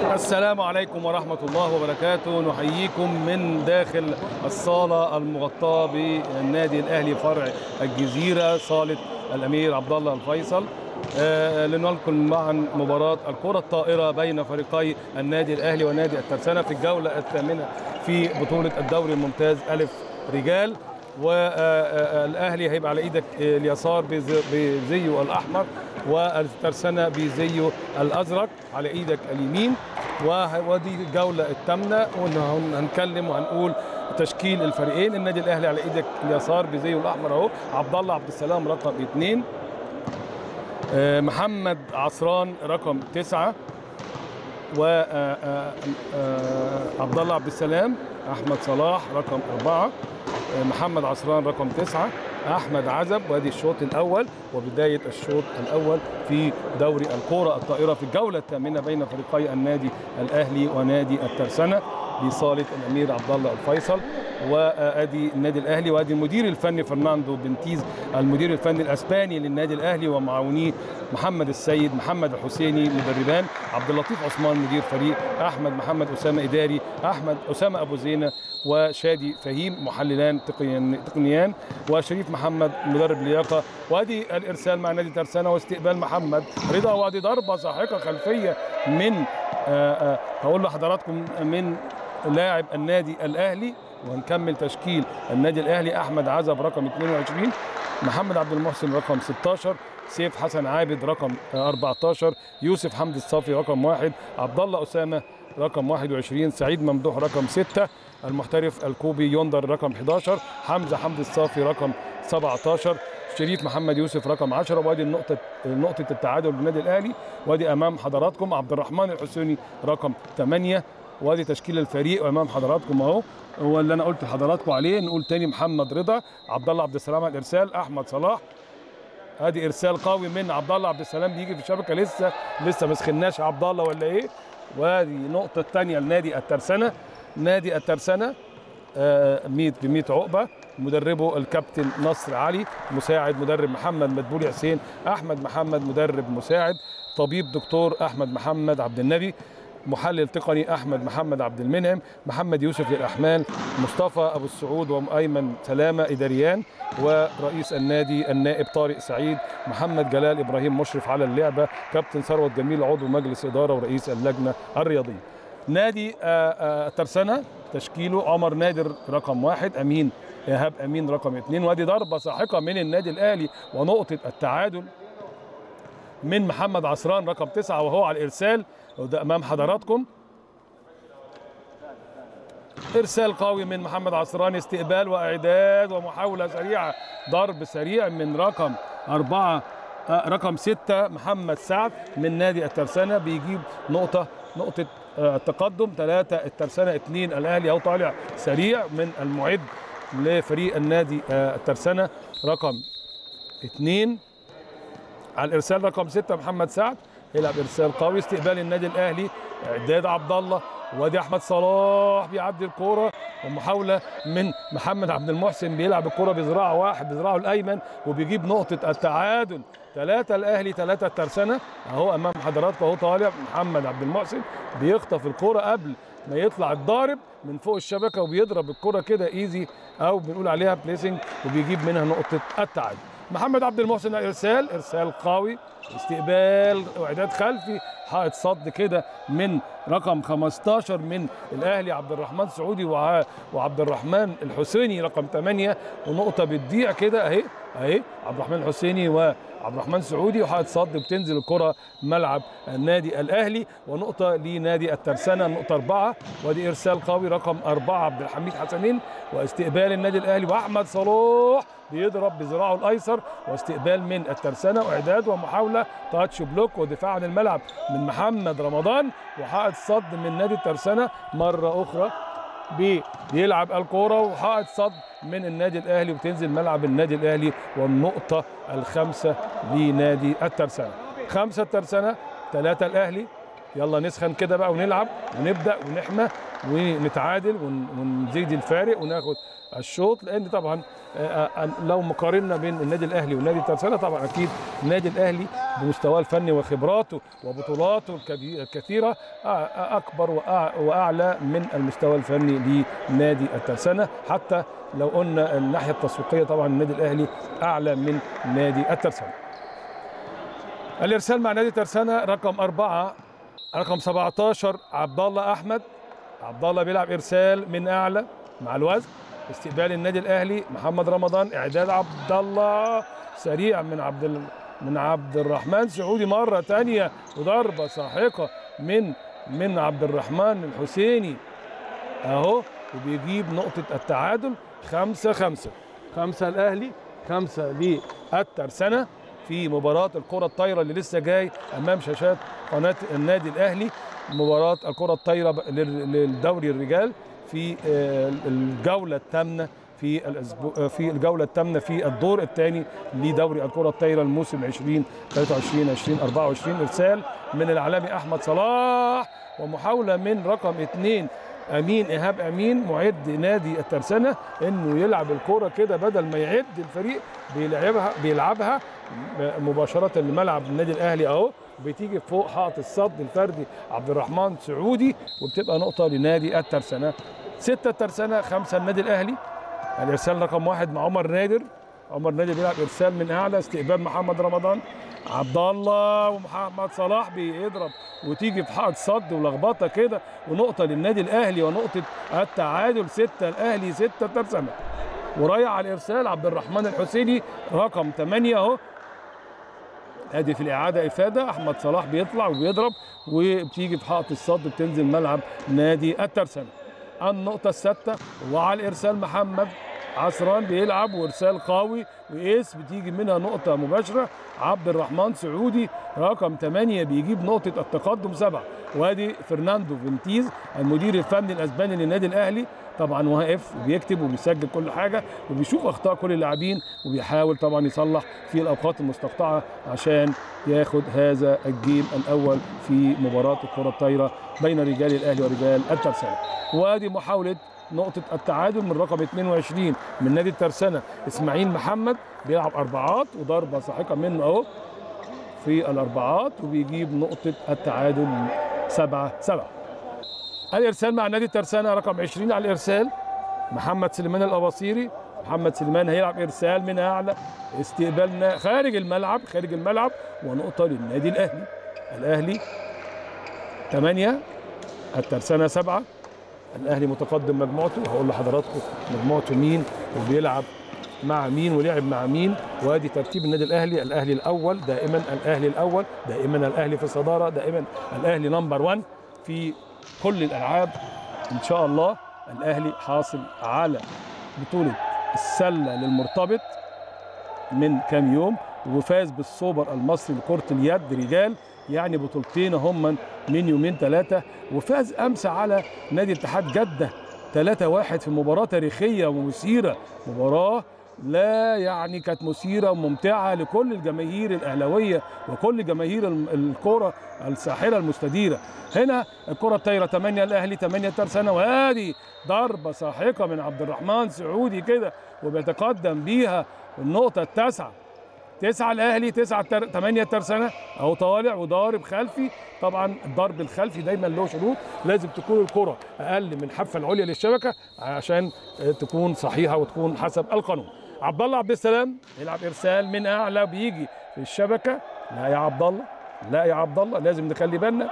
السلام عليكم ورحمة الله وبركاته نحييكم من داخل الصالة المغطاة بالنادي الأهلي فرع الجزيرة صالة الأمير عبد الله الفيصل آه، لننقل معا مباراة الكرة الطائرة بين فريقي النادي الأهلي ونادي الترسانة في الجولة الثامنة في بطولة الدوري الممتاز ألف رجال والأهلي هيبقى على إيدك اليسار بز- بزيه الأحمر والترسانة بزيه الأزرق على إيدك اليمين وه- ودي الجولة الثامنة وهنتكلم وهنقول تشكيل الفريقين النادي الأهلي على إيدك اليسار بزيه الأحمر أهو عبد الله عبد السلام رقم اثنين آه، محمد عصران رقم تسعة و آه، آه، آه، عبد الله عبد السلام احمد صلاح رقم أربعة آه، محمد عصران رقم تسعة احمد عزب وادي الشوط الاول وبدايه الشوط الاول في دوري الكره الطائره في الجوله الثامنه بين فريقي النادي الاهلي ونادي الترسانه بصاله الامير عبد الله الفيصل وادي النادي الاهلي وادي المدير الفني فرناندو بنتيز المدير الفني الاسباني للنادي الاهلي ومعاونيه محمد السيد محمد الحسيني مدربان عبد اللطيف عثمان مدير فريق احمد محمد اسامه اداري احمد اسامه ابو زينه وشادي فهيم محللان تقنيان, تقنيان وشريف محمد مدرب لياقه وادي الارسال مع نادي ترسانه واستقبال محمد رضا وادي ضربه ساحقه خلفيه من آه، آه، هقول لحضراتكم من لاعب النادي الاهلي وهنكمل تشكيل النادي الاهلي احمد عزب رقم 22 محمد عبد المحسن رقم 16 سيف حسن عابد رقم آه، 14 يوسف حمدي الصافي رقم واحد عبد الله اسامه رقم 21 سعيد ممدوح رقم 6 المحترف الكوبي يندر رقم 11 حمزه حمدي الصافي رقم 17 شريف محمد يوسف رقم 10 وادي النقطة نقطة التعادل بالنادي الأهلي وادي أمام حضراتكم عبد الرحمن الحسيني رقم 8 وادي تشكيل الفريق أمام حضراتكم أهو هو اللي أنا قلت لحضراتكم عليه نقول تاني محمد رضا عبد الله عبد السلام على الإرسال أحمد صلاح ادي ارسال قوي من عبد الله عبد السلام بيجي في الشبكه لسه لسه ما سخناش عبد الله ولا ايه وادي النقطه الثانيه لنادي الترسانه نادي الترسانه آه، 100 ب 100 عقبه مدربه الكابتن نصر علي مساعد مدرب محمد مدبولي حسين احمد محمد مدرب مساعد طبيب دكتور احمد محمد عبد النبي محلل تقني احمد محمد عبد المنعم محمد يوسف للاحمال مصطفى ابو السعود وايمن سلامه اداريان ورئيس النادي النائب طارق سعيد محمد جلال ابراهيم مشرف على اللعبه كابتن ثروت جميل عضو مجلس اداره ورئيس اللجنه الرياضيه نادي آه، آه، ترسانة تشكيله عمر نادر رقم واحد امين ايهاب امين رقم اثنين وادي ضربه ساحقه من النادي الاهلي ونقطه التعادل من محمد عصران رقم تسعة وهو على الإرسال وده أمام حضراتكم إرسال قوي من محمد عصران استقبال وإعداد ومحاولة سريعة ضرب سريع من رقم أربعة آه، رقم ستة محمد سعد من نادي الترسانة بيجيب نقطة نقطة آه، التقدم ثلاثة الترسانة اثنين الأهلي أو طالع سريع من المعد لفريق النادي آه، الترسانة رقم اثنين على الارسال رقم 6 محمد سعد يلعب ارسال قوي استقبال النادي الاهلي اعداد عبد الله وادي احمد صلاح بيعدي الكوره ومحاوله من محمد عبد المحسن بيلعب الكوره بذراع واحد بذراعه الايمن وبيجيب نقطه التعادل ثلاثة الأهلي ثلاثة الترسانة أهو أمام حضراتكم أهو طالع محمد عبد المحسن بيخطف الكرة قبل ما يطلع الضارب من فوق الشبكة وبيضرب الكرة كده إيزي أو بنقول عليها بليسنج وبيجيب منها نقطة التعادل محمد عبد المحسن ارسال ارسال قوي استقبال واعداد خلفي حائط صد كده من رقم 15 من الاهلي عبد الرحمن سعودي وع- وعبد الرحمن الحسيني رقم 8 ونقطه بتضيع كده اهي اهي عبد الرحمن الحسيني وعبد الرحمن سعودي وحائط صد بتنزل الكره ملعب النادي الاهلي ونقطه لنادي الترسانه نقطه اربعه ودي ارسال قوي رقم اربعه عبد الحميد حسنين واستقبال النادي الاهلي واحمد صلاح بيضرب بذراعه الايسر واستقبال من الترسانه واعداد ومحاوله تاتش بلوك ودفاع عن الملعب من محمد رمضان وحائط صد من نادي الترسانه مره اخرى بي- بيلعب الكوره وحائط صد من النادي الاهلي وتنزل ملعب النادي الاهلي والنقطه الخامسه لنادي الترسانه خمسه الترسانه ثلاثه الاهلي يلا نسخن كده بقى ونلعب ونبدا ونحمى ونتعادل ون- ونزيد الفارق وناخد الشوط لان طبعا آه، آه، لو مقارنه بين النادي الاهلي والنادي الترسانه طبعا اكيد النادي الاهلي بمستواه الفني وخبراته وبطولاته الكبي- الكثيره آه، آه، اكبر وأع- واعلى من المستوى الفني لنادي الترسانه حتى لو قلنا الناحيه التسويقيه طبعا النادي الاهلي اعلى من نادي الترسانه الارسال مع نادي ترسانه رقم أربعة رقم 17 عبد الله احمد عبد الله بيلعب ارسال من اعلى مع الوزن استقبال النادي الاهلي محمد رمضان اعداد عبد الله سريع من عبد ال... من عبد الرحمن سعودي مره ثانيه وضربه ساحقه من من عبد الرحمن الحسيني اهو وبيجيب نقطه التعادل خمسة خمسة خمسة الاهلي خمسة للترسانة في مباراة الكرة الطايرة اللي لسه جاي أمام شاشات قناة النادي الأهلي مباراة الكرة الطايرة ب- لل- للدوري الرجال في آه، الجولة الثامنة في الأسبوع في الجولة الثامنة في الدور الثاني لدوري الكرة الطايرة الموسم 20 23 20 24 إرسال من العالمي أحمد صلاح ومحاولة من رقم اثنين امين ايهاب امين معد نادي الترسانه انه يلعب الكوره كده بدل ما يعد الفريق بيلعبها بيلعبها مباشره لملعب النادي الاهلي اهو بتيجي فوق حائط الصد الفردي عبد الرحمن سعودي وبتبقى نقطه لنادي الترسانه ستة الترسانه خمسة النادي الاهلي الارسال رقم واحد مع عمر نادر عمر نادر بيلعب ارسال من اعلى استقبال محمد رمضان عبد الله ومحمد صلاح بيضرب وتيجي في حائط صد ولخبطه كده ونقطه للنادي الاهلي ونقطه التعادل سته الاهلي سته ترسانه ورايح على الارسال عبد الرحمن الحسيني رقم 8 اهو ادي في الاعاده افاده احمد صلاح بيطلع وبيضرب وبتيجي في حائط الصد بتنزل ملعب نادي الترسانه النقطه السادسه وعلى الارسال محمد عصران بيلعب وارسال قوي وايس بتيجي منها نقطه مباشره عبد الرحمن سعودي رقم 8 بيجيب نقطه التقدم سبعه وادي فرناندو فينتيز المدير الفني الاسباني للنادي الاهلي طبعا واقف وبيكتب وبيسجل كل حاجه وبيشوف اخطاء كل اللاعبين وبيحاول طبعا يصلح في الاوقات المستقطعه عشان ياخد هذا الجيم الاول في مباراه الكره الطايره بين رجال الاهلي ورجال الترسانه وادي محاوله نقطة التعادل من رقم 22 من نادي الترسانة اسماعيل محمد بيلعب أربعات وضربة ساحقة منه أهو في الأربعات وبيجيب نقطة التعادل سبعة سبعة الإرسال مع نادي الترسانة رقم 20 على الإرسال محمد سليمان الأباصيري محمد سليمان هيلعب إرسال من أعلى استقبالنا خارج الملعب خارج الملعب ونقطة للنادي الأهلي الأهلي 8 الترسانة سبعة الاهلي متقدم مجموعته هقول لحضراتكم مجموعته مين وبيلعب مع مين ولعب مع مين وادي ترتيب النادي الاهلي الاهلي الاول دائما الاهلي الاول دائما الاهلي في الصداره دائما الاهلي نمبر 1 في كل الالعاب ان شاء الله الاهلي حاصل على بطوله السله للمرتبط من كام يوم وفاز بالسوبر المصري لكره اليد رجال يعني بطولتين هم من يومين ثلاثه وفاز امس على نادي اتحاد جده 3-1 في مباراه تاريخيه ومثيره مباراه لا يعني كانت مثيره وممتعه لكل الجماهير الاهلاويه وكل جماهير الم- الكره الساحره المستديره هنا الكره الطايره 8 الاهلي 8 ترسانه وادي ضربه ساحقه من عبد الرحمن سعودي كده وبيتقدم بيها النقطه التاسعه تسعة الأهلي تسعة تر... تمانية ترسانة أهو طالع وضارب خلفي طبعا الضرب الخلفي دايما له شروط لازم تكون الكرة أقل من الحافة العليا للشبكة عشان آه، تكون صحيحة وتكون حسب القانون عبد الله عبد السلام يلعب إرسال من أعلى بيجي في الشبكة لا يا عبد الله لا يا عبد الله لازم نخلي بالنا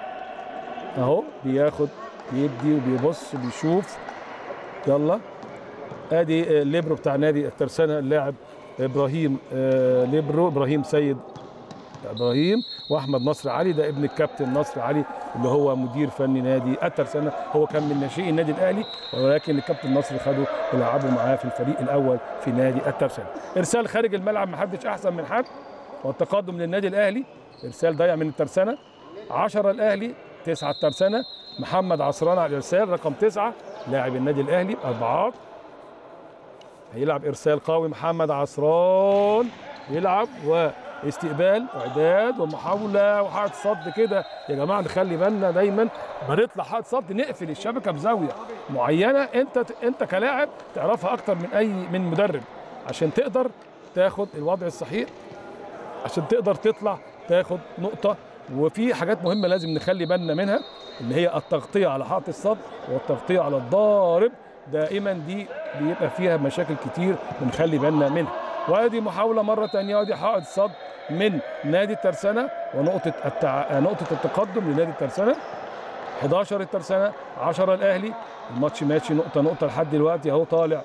أهو بياخد بيدي وبيبص وبيشوف يلا ادي آه، الليبرو بتاع نادي الترسانه اللاعب ابراهيم آه، ليبرو ابراهيم سيد ابراهيم واحمد نصر علي ده ابن الكابتن نصر علي اللي هو مدير فني نادي الترسانه هو كان من ناشئي النادي الاهلي ولكن الكابتن نصر خده ولعبه معاه في الفريق الاول في نادي الترسانه ارسال خارج الملعب محدش احسن من حد والتقدم للنادي الاهلي ارسال ضيع من الترسانه 10 الاهلي 9 الترسانه محمد عصران على الارسال رقم 9 لاعب النادي الاهلي اربعات هيلعب ارسال قوي محمد عصران يلعب استقبال واعداد ومحاوله وحائط صد كده يا جماعه نخلي بالنا دايما بنطلع حائط صد نقفل الشبكه بزاويه معينه انت انت كلاعب تعرفها اكتر من اي من مدرب عشان تقدر تاخد الوضع الصحيح عشان تقدر تطلع تاخد نقطه وفي حاجات مهمه لازم نخلي بالنا منها اللي هي التغطيه على حائط الصد والتغطيه على الضارب دائما دي بيبقى فيها مشاكل كتير بنخلي بالنا منها وادي محاوله مره ثانيه وادي حائط صد من نادي الترسانه ونقطه التع... نقطه التقدم لنادي الترسانه 11 الترسانه 10 الاهلي الماتش ماشي نقطه نقطه لحد دلوقتي اهو طالع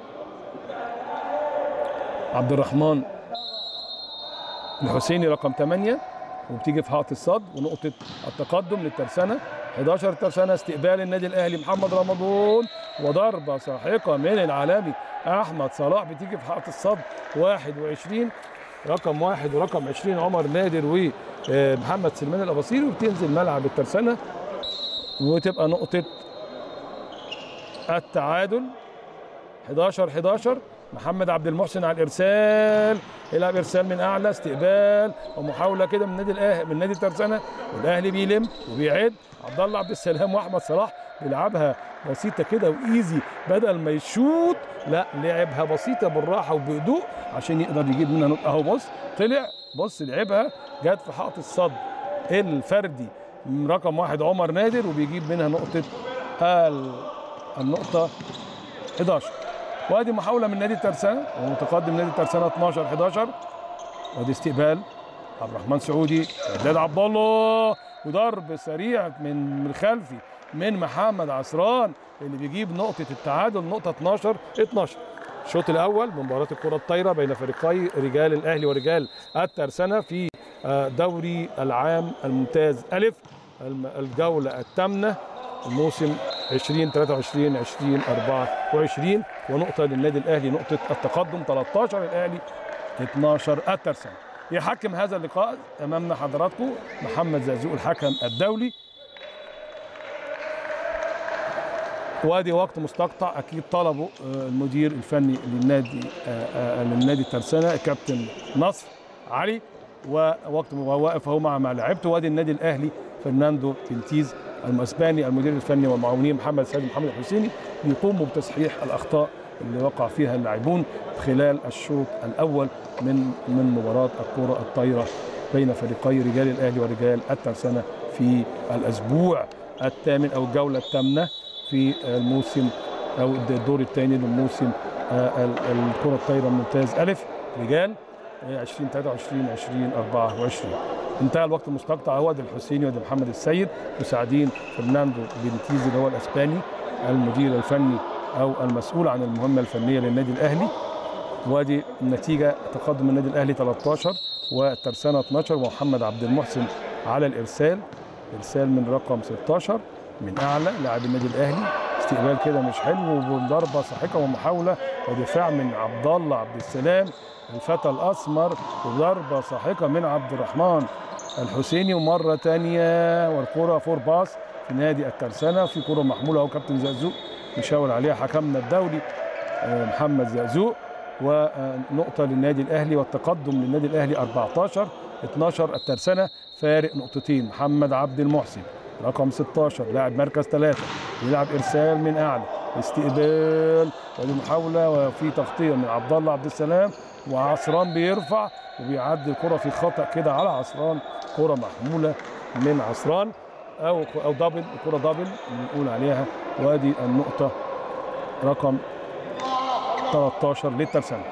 عبد الرحمن الحسيني رقم 8 وبتيجي في حائط الصد ونقطه التقدم للترسانه 11 الترسانه استقبال النادي الاهلي محمد رمضان وضربه ساحقه من العالمي احمد صلاح بتيجي في حائط الصد 21 رقم واحد ورقم 20 عمر نادر ومحمد سلمان الاباصيري وبتنزل ملعب الترسانه وتبقى نقطه التعادل 11 11 محمد عبد المحسن على الارسال يلعب ارسال من اعلى استقبال ومحاوله كده من نادي الاهلي من نادي الترسانه والاهلي بيلم وبيعد عبد الله عبد السلام واحمد صلاح بيلعبها بسيطه كده وايزي بدل ما يشوط لا لعبها بسيطه بالراحه وبهدوء عشان يقدر يجيب منها نقطه اهو بص طلع بص لعبها جت في حائط الصد الفردي رقم واحد عمر نادر وبيجيب منها نقطه النقطه 11 وادي محاوله من نادي الترسانه ومتقدم نادي الترسانه 12 11 وادي استقبال عبد الرحمن سعودي اعداد عبد الله وضرب سريع من من خلفي من محمد عصران اللي بيجيب نقطه التعادل نقطه 12 12 الشوط الاول من مباراه الكره الطايره بين فريقي رجال الاهلي ورجال الترسانه في دوري العام الممتاز الف الجوله الثامنه الموسم 20 23 20 24 ونقطه للنادي الاهلي نقطه التقدم 13 الاهلي 12 الترسانه يحكم هذا اللقاء امامنا حضراتكم محمد زازوق الحكم الدولي وادي وقت مستقطع اكيد طلبه المدير الفني للنادي للنادي الترسانه الكابتن نصر علي ووقت واقف اهو مع مع لعيبته وادي النادي الاهلي فرناندو بنتيز الاسباني المدير الفني والمعاونين محمد سيد محمد الحسيني بيقوموا بتصحيح الاخطاء اللي وقع فيها اللاعبون خلال الشوط الاول من من مباراه الكره الطايره بين فريقي رجال الاهلي ورجال الترسانه في الاسبوع الثامن او الجوله الثامنه في الموسم او الدور الثاني للموسم الكره الطايره الممتاز الف رجال 2023 2024 انتهى الوقت المستقطع هو ده الحسيني وده محمد السيد مساعدين فرناندو بنتيز اللي هو الاسباني المدير الفني او المسؤول عن المهمه الفنيه للنادي الاهلي وادي النتيجه تقدم النادي الاهلي 13 والترسانه 12 ومحمد عبد المحسن على الارسال ارسال من رقم 16 من اعلى لاعب النادي الاهلي استقبال كده مش حلو وضربه ساحقه ومحاوله ودفاع من عبد الله عبد السلام الفتى الاسمر وضربه ساحقه من عبد الرحمن الحسيني ومره ثانيه والكره فور باس في نادي الترسانه في كره محموله اهو كابتن زقزوق بيشاور عليها حكمنا الدولي محمد زقزوق ونقطه للنادي الاهلي والتقدم للنادي الاهلي 14 12 الترسانه فارق نقطتين محمد عبد المحسن رقم 16 لاعب مركز ثلاثة يلعب ارسال من اعلى استقبال ودي محاوله وفي تغطيه من عبد الله عبد السلام وعصران بيرفع وبيعدي الكره في خطا كده على عصران كره محموله من عصران او او دبل كره دبل بنقول عليها وادي النقطه رقم 13 للترسانه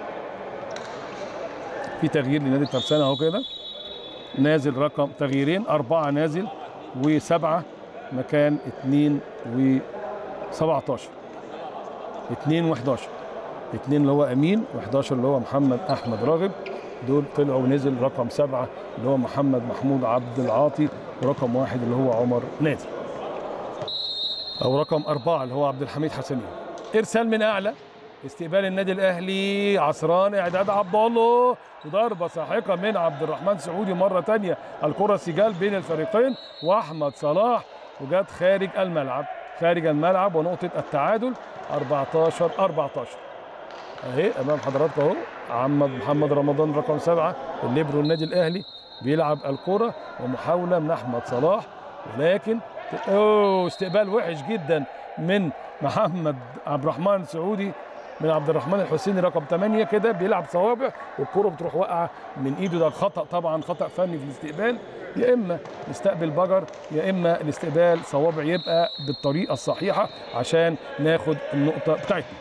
في تغيير لنادي الترسانه اهو كده نازل رقم تغييرين أربعة نازل وسبعة مكان اتنين و 17 2 و11 2 اللي هو امين و11 اللي هو محمد احمد راغب دول طلعوا ونزل رقم سبعه اللي هو محمد محمود عبد العاطي ورقم واحد اللي هو عمر نادر او رقم اربعه اللي هو عبد الحميد حسنين ارسال من اعلى استقبال النادي الاهلي عصران اعداد عبد الله وضربه ساحقه من عبد الرحمن سعودي مره ثانيه الكره سجال بين الفريقين واحمد صلاح وجت خارج الملعب خارج الملعب ونقطه التعادل 14 14 اهي امام حضراتكم اهو محمد محمد رمضان رقم سبعه الليبرو النادي الاهلي بيلعب الكره ومحاوله من احمد صلاح ولكن اوه استقبال وحش جدا من محمد عبد الرحمن سعودي من عبد الرحمن الحسيني رقم 8 كده بيلعب صوابع والكره بتروح واقعه من ايده ده خطا طبعا خطا فني في الاستقبال يا اما نستقبل بجر يا اما الاستقبال صوابع يبقى بالطريقه الصحيحه عشان ناخد النقطه بتاعتنا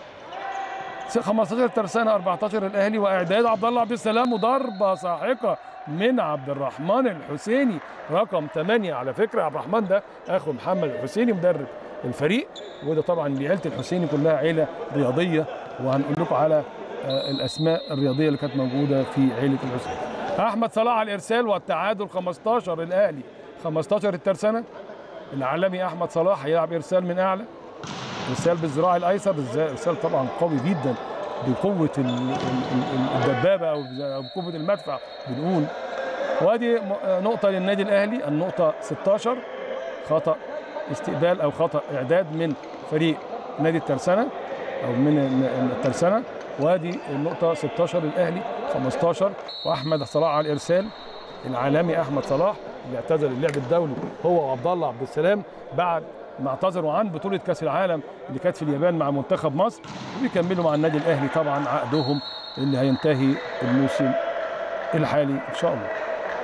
15 ترسانة 14 الاهلي واعداد عبد الله عبد السلام وضربه ساحقه من عبد الرحمن الحسيني رقم 8 على فكره عبد الرحمن ده اخو محمد الحسيني مدرب الفريق وده طبعا عيله الحسيني كلها عيله رياضيه وهنقول لكم على الاسماء الرياضيه اللي كانت موجوده في عيله الحسيني احمد صلاح على الارسال والتعادل 15 الاهلي 15 الترسانه العالمي احمد صلاح هيلعب ارسال من اعلى ارسال بالذراع الايسر ارسال طبعا قوي جدا بقوه الدبابه او بقوه المدفع بنقول وادي نقطه للنادي الاهلي النقطه 16 خطا استقبال او خطا اعداد من فريق نادي الترسانه او من الترسانه وادي النقطه 16 للاهلي 15 واحمد صلاح على الارسال العالمي احمد صلاح اللي اعتزل اللعب الدولي هو وعبد الله عبد السلام بعد ما اعتذروا عن بطوله كاس العالم اللي كانت في اليابان مع منتخب مصر وبيكملوا مع النادي الاهلي طبعا عقدهم اللي هينتهي الموسم الحالي ان شاء الله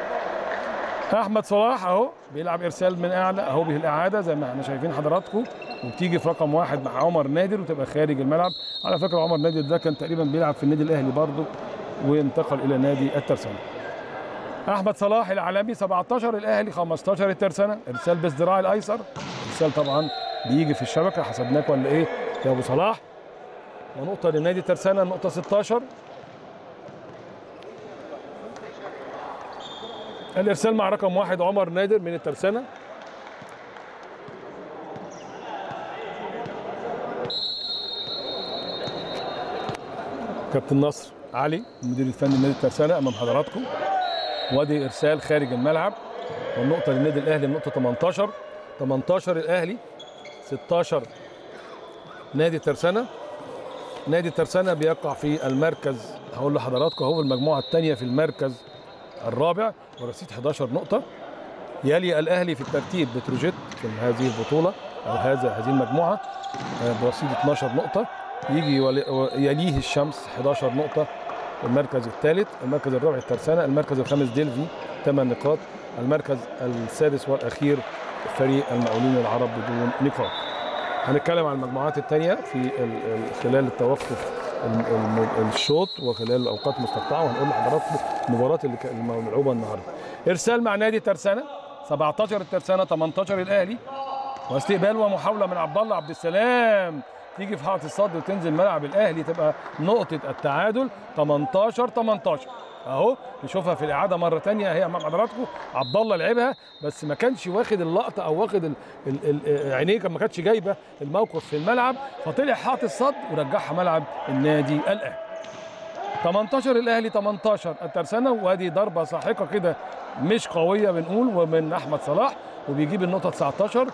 احمد صلاح اهو بيلعب ارسال من اعلى اهو بالاعاده زي ما احنا شايفين حضراتكم وبتيجي في رقم واحد مع عمر نادر وتبقى خارج الملعب على فكره عمر نادر ده كان تقريبا بيلعب في النادي الاهلي برضه وانتقل الى نادي الترسانه احمد صلاح العالمي 17 الاهلي 15 الترسانه ارسال بالذراع الايسر ارسال طبعا بيجي في الشبكه حسبناك ولا ايه يا ابو صلاح ونقطه لنادي الترسانه النقطه 16 الارسال مع رقم واحد عمر نادر من الترسانه كابتن نصر علي المدير الفني لنادي الترسانه امام حضراتكم وادي ارسال خارج الملعب والنقطه للنادي الاهلي النقطه 18 18 الاهلي 16 نادي الترسانه نادي الترسانه بيقع في المركز هقول لحضراتكم اهو المجموعه الثانيه في المركز الرابع برصيد 11 نقطه يلي الاهلي في الترتيب بتروجيت في هذه البطوله او هذا هذه المجموعه برصيد 12 نقطه يجي يليه الشمس 11 نقطه المركز الثالث المركز الرابع الترسانه المركز الخامس ديلفي 8 نقاط المركز السادس والاخير فريق المقاولين العرب بدون نقاط هنتكلم عن المجموعات الثانيه في خلال التوقف الشوط وخلال اوقات مستقطعه وهنقول لحضراتكم المباراه اللي ملعوبه النهارده ارسال مع نادي ترسانه 17 الترسانه 18 الاهلي واستقبال ومحاوله من عبد الله عبد السلام تيجي في حائط الصد وتنزل ملعب الاهلي تبقى نقطه التعادل 18 18 اهو نشوفها في الاعاده مره ثانيه هي امام حضراتكم عبد الله لعبها بس ما كانش واخد اللقطه او واخد ال ال ال عينيه ما كانتش جايبه الموقف في الملعب فطلع حاط الصد ورجعها ملعب النادي الاهلي 18 الاهلي 18 الترسانه وادي ضربه ساحقه كده مش قويه بنقول ومن احمد صلاح وبيجيب النقطه 19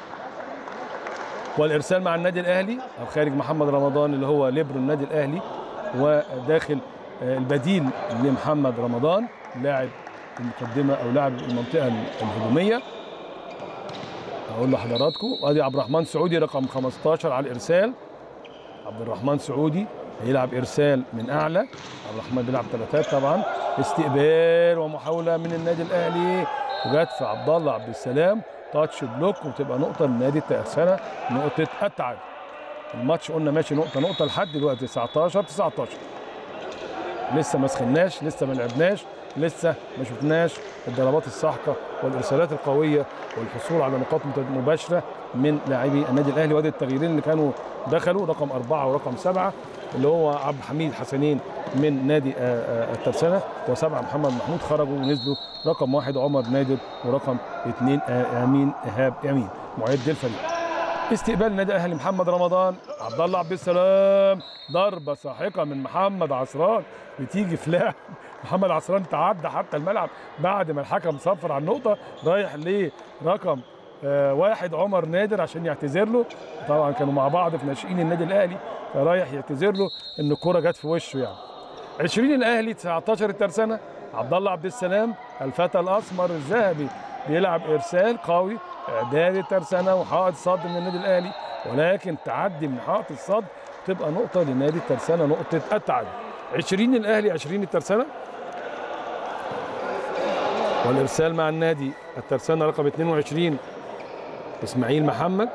والارسال مع النادي الاهلي او خارج محمد رمضان اللي هو ليبرو النادي الاهلي وداخل البديل لمحمد رمضان لاعب المقدمه او لاعب المنطقه الهجوميه اقول لحضراتكم وادي عبد الرحمن سعودي رقم 15 على الارسال عبد الرحمن سعودي هيلعب ارسال من اعلى عبد الرحمن بيلعب ثلاثات طبعا استقبال ومحاوله من النادي الاهلي وجت في عبد الله عبد السلام تاتش بلوك وتبقى نقطه لنادي الترسانه نقطه التعادل الماتش قلنا ماشي نقطه نقطه لحد دلوقتي 19 19 لسه ما سخناش لسه ما لعبناش لسه ما شفناش الضربات الساحقه والارسالات القويه والحصول على نقاط مباشره من لاعبي النادي الاهلي وادي التغييرين اللي كانوا دخلوا رقم اربعه ورقم سبعه اللي هو عبد الحميد حسنين من نادي الترسانه وسبعه محمد محمود خرجوا ونزلوا رقم واحد عمر نادر ورقم اثنين امين ايهاب امين معد الفريق استقبال نادي الاهلي محمد رمضان عبد الله عبد السلام ضربه ساحقه من محمد عصران بتيجي في لاعب محمد عصران تعدى حتى الملعب بعد ما الحكم صفر على النقطه رايح لرقم آه، واحد عمر نادر عشان يعتذر له طبعا كانوا مع بعض في ناشئين النادي الاهلي فرايح يعتذر له ان الكره جت في وشه يعني 20 الاهلي 19 الترسانه عبد الله عبد السلام الفتى الاسمر الذهبي بيلعب ارسال قوي اعداد الترسانه وحائط صد من النادي الاهلي ولكن تعدي من حائط الصد تبقى نقطه لنادي الترسانه نقطه التعادل 20 الاهلي 20 الترسانه والارسال مع النادي الترسانه رقم 22 اسماعيل محمد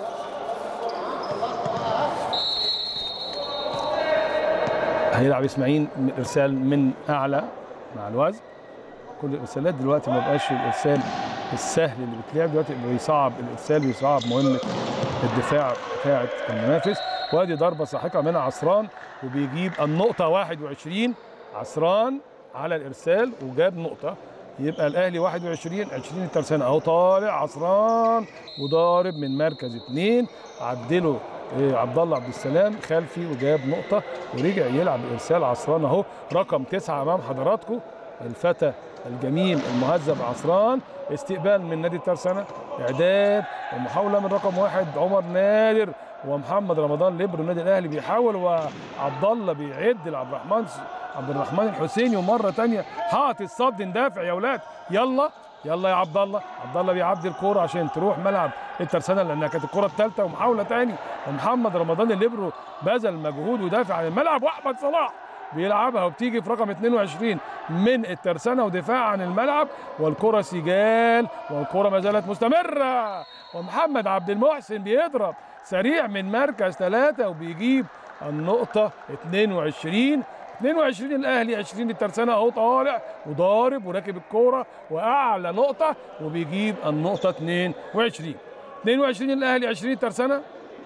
هيلعب اسماعيل من ارسال من اعلى مع الوزن كل الارسالات دلوقتي ما بقاش الارسال السهل اللي بتلعب دلوقتي بيصعب الارسال بيصعب مهمه الدفاع بتاعه المنافس وادي ضربه ساحقه من عصران وبيجيب النقطه 21 عصران على الارسال وجاب نقطه يبقى الاهلي 21 20 الترسانه اهو طالع عصران وضارب من مركز اثنين عدله إيه، عبد الله عبد السلام خلفي وجاب نقطه ورجع يلعب ارسال عصران اهو رقم تسعه امام حضراتكم الفتى الجميل المهذب عصران استقبال من نادي الترسانه اعداد ومحاوله من رقم واحد عمر نادر ومحمد رمضان ليبرو النادي الاهلي بيحاول وعبد الله بيعد لعبد الرحمن عبد الرحمن الحسيني ومره ثانيه حاط الصد ندافع يا اولاد يلا يلا يا عبد الله عبد الله بيعدي الكوره عشان تروح ملعب الترسانه لانها كانت الكوره الثالثه ومحاوله ثاني ومحمد رمضان الليبرو بذل مجهود ودافع عن الملعب واحمد صلاح بيلعبها وبتيجي في رقم 22 من الترسانه ودفاع عن الملعب والكره سجال والكره ما زالت مستمره ومحمد عبد المحسن بيضرب سريع من مركز ثلاثه وبيجيب النقطه 22 22 الاهلي 20 الترسانه اهو طالع وضارب وراكب الكوره واعلى نقطه وبيجيب النقطه 22 22 الاهلي 20 الترسانه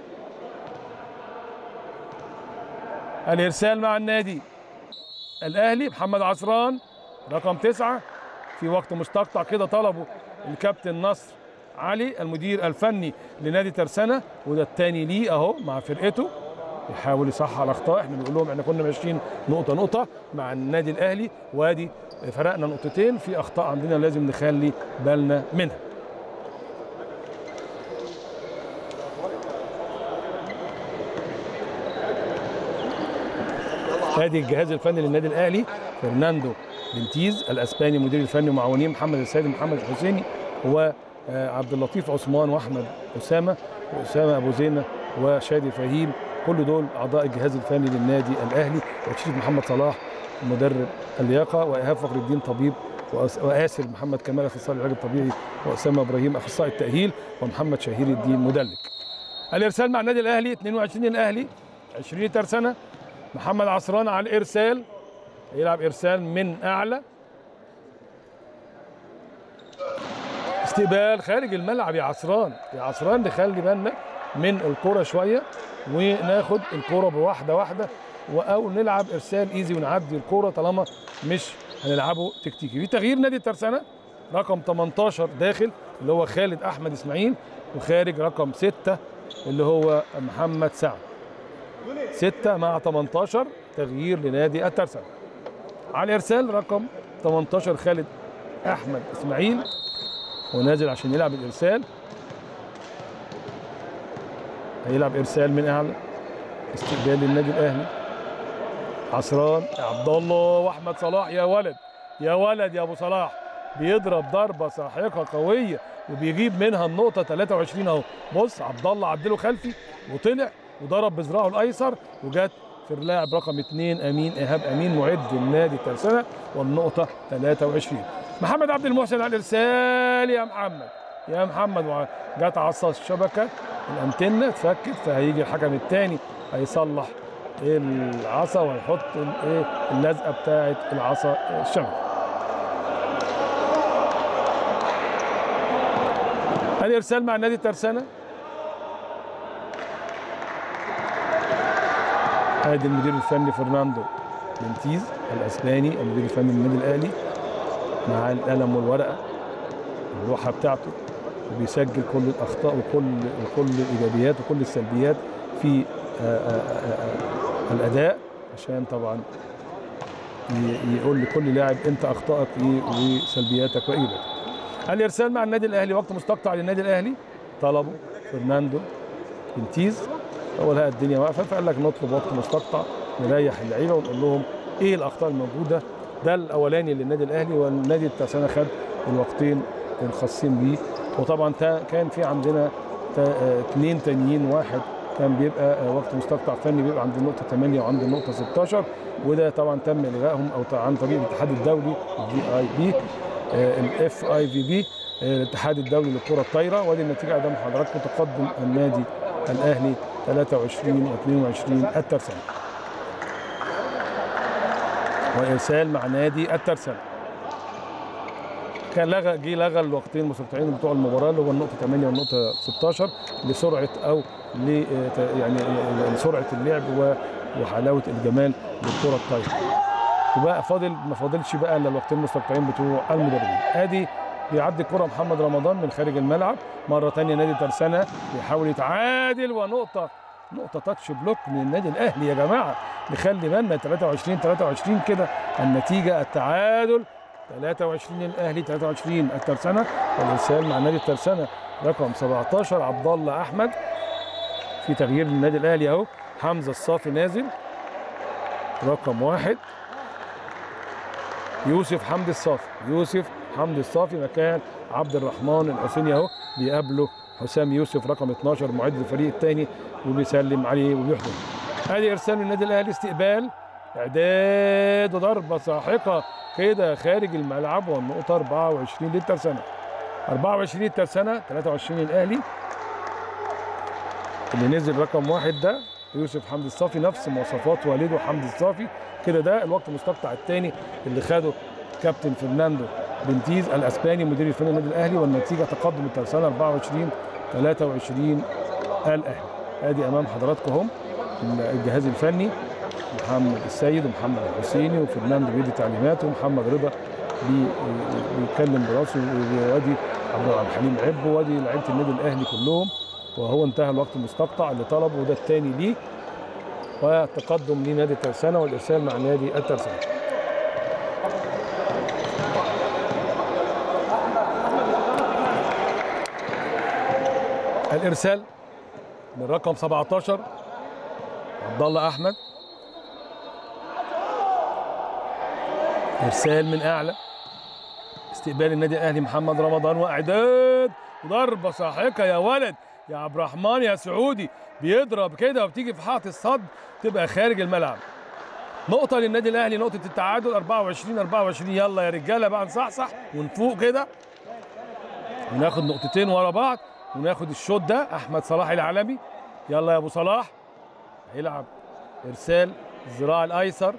الارسال مع النادي الاهلي محمد عصران رقم تسعة في وقت مستقطع كده طلبه الكابتن نصر علي المدير الفني لنادي ترسانه وده الثاني ليه اهو مع فرقته يحاول يصحح الاخطاء احنا بنقول لهم احنا كنا ماشيين نقطه نقطه مع النادي الاهلي وادي فرقنا نقطتين في اخطاء عندنا لازم نخلي بالنا منها ادي الجهاز الفني للنادي الاهلي فرناندو بنتيز الاسباني المدير الفني ومعاونيه محمد السيد محمد الحسيني وعبد اللطيف عثمان واحمد اسامه واسامه ابو زينه وشادي فهيم كل دول اعضاء الجهاز الفني للنادي الاهلي وتشريف محمد صلاح مدرب اللياقه وايهاب فخر الدين طبيب وأس- واسر محمد كمال اخصائي العلاج الطبيعي واسامه ابراهيم اخصائي التاهيل ومحمد شهير الدين مدلك الارسال مع النادي الاهلي 22 الاهلي 20 ترسانه محمد عصران على الارسال يلعب ارسال من اعلى استقبال خارج الملعب يا عصران يا عصران نخلي بالنا من الكرة شوية وناخد الكرة بواحدة واحدة و- أو نلعب إرسال إيزي ونعدي الكرة طالما مش هنلعبه تكتيكي في تغيير نادي الترسانة رقم 18 داخل اللي هو خالد أحمد إسماعيل وخارج رقم 6 اللي هو محمد سعد 6 مع 18 تغيير لنادي الترسانة على الإرسال رقم 18 خالد أحمد إسماعيل ونازل عشان يلعب الارسال هيلعب ارسال من اعلى استقبال للنادي الاهلي عصران عبد الله واحمد صلاح يا ولد يا ولد يا ابو صلاح بيضرب ضربه ساحقه قويه وبيجيب منها النقطه 23 اهو بص عبد الله عدله خلفي وطلع وضرب بذراعه الايسر وجت في اللاعب رقم اثنين امين ايهاب امين معد النادي الترسانه والنقطه 23 محمد عبد المحسن على الارسال يا محمد يا محمد وع- جت عصا الشبكه الانتنه اتفكت فهيجي الحكم الثاني هيصلح العصا ويحط الايه اللزقه بتاعه العصا الشبكه الارسال مع النادي الترسانه ادي المدير الفني فرناندو بنتيز الاسباني المدير الفني للنادي الاهلي مع القلم والورقه اللوحه بتاعته وبيسجل كل الاخطاء وكل وكل الايجابيات وكل السلبيات في آه، آه، آه، آه، الاداء عشان طبعا ي- يقول لكل لاعب انت اخطائك ايه وسلبياتك وايجابياتك الارسال مع النادي الاهلي وقت مستقطع للنادي الاهلي طلبه فرناندو بنتيز هو لقى الدنيا واقفه فقال لك نطلب وقت مستقطع نريح اللعيبه ونقول لهم ايه الاخطاء الموجوده ده الاولاني للنادي الاهلي والنادي الترسانه خد الوقتين الخاصين بيه وطبعا تا- كان في عندنا تا- آه، اتنين تانيين واحد كان بيبقى آه، وقت مستقطع فني بيبقى عند النقطه 8 وعند النقطه 16 وده طبعا تم الغائهم او عن طريق الاتحاد الدولي الفي اي بي الاف اي في بي الاتحاد الدولي للكره الطايره وادي النتيجه قدام حضراتكم تقدم النادي الاهلي 23 و22 الترسانه وارسال مع نادي الترسانه كان لغى جه لغى الوقتين المستقطعين بتوع المباراه اللي هو النقطه 8 والنقطه 16 لسرعه او ل يعني لسرعه اللعب و- وحلاوه الجمال للكره الطايره وبقى فاضل ما فاضلش بقى الا الوقتين المستقطعين بتوع المدربين ادي بيعدي الكره محمد رمضان من خارج الملعب مره ثانيه نادي ترسانه بيحاول يتعادل ونقطه نقطه تاتش بلوك من النادي الاهلي يا جماعه نخلي بالنا 23 23 كده النتيجه التعادل 23 الاهلي 23 الترسانه والارسال مع نادي الترسانه رقم 17 عبد الله احمد في تغيير للنادي الاهلي اهو حمزه الصافي نازل رقم واحد يوسف حمدي الصافي يوسف حمدي الصافي مكان عبد الرحمن الحسيني اهو بيقابله حسام يوسف رقم 12 معد الفريق الثاني وبيسلم عليه وبيحضن ادي ارسال من النادي الاهلي استقبال اعداد وضربه ساحقه كده خارج الملعب والنقطه 24 للترسانه 24 الترسانه 23 الاهلي اللي نزل رقم واحد ده يوسف حمدي الصافي نفس مواصفات والده حمدي الصافي كده ده الوقت المستقطع الثاني اللي خده كابتن فرناندو بنتيز الاسباني مدير الفني للنادي الاهلي والنتيجه تقدم الترسانه 24 23 الاهلي ادي امام حضراتكم هم الجهاز الفني محمد السيد ومحمد الحسيني وفرناندو بيدي تعليمات ومحمد رضا بي- بيتكلم براسه وادي عبد الحليم عبو وادي لعيبه النادي الاهلي كلهم وهو انتهى الوقت المستقطع اللي طلبه وده الثاني ليه وتقدم لنادي الترسانه والارسال مع نادي الترسانه الارسال من رقم 17 عبد الله احمد ارسال من اعلى استقبال النادي الاهلي محمد رمضان واعداد ضربه ساحقه يا ولد يا عبد الرحمن يا سعودي بيضرب كده وبتيجي في حائط الصد تبقى خارج الملعب نقطه للنادي الاهلي نقطه التعادل 24 24 يلا يا رجاله بقى نصحصح ونفوق كده وناخد نقطتين ورا بعض وناخد الشوط ده احمد صلاح العالمي يلا يا ابو صلاح هيلعب ارسال الذراع الايسر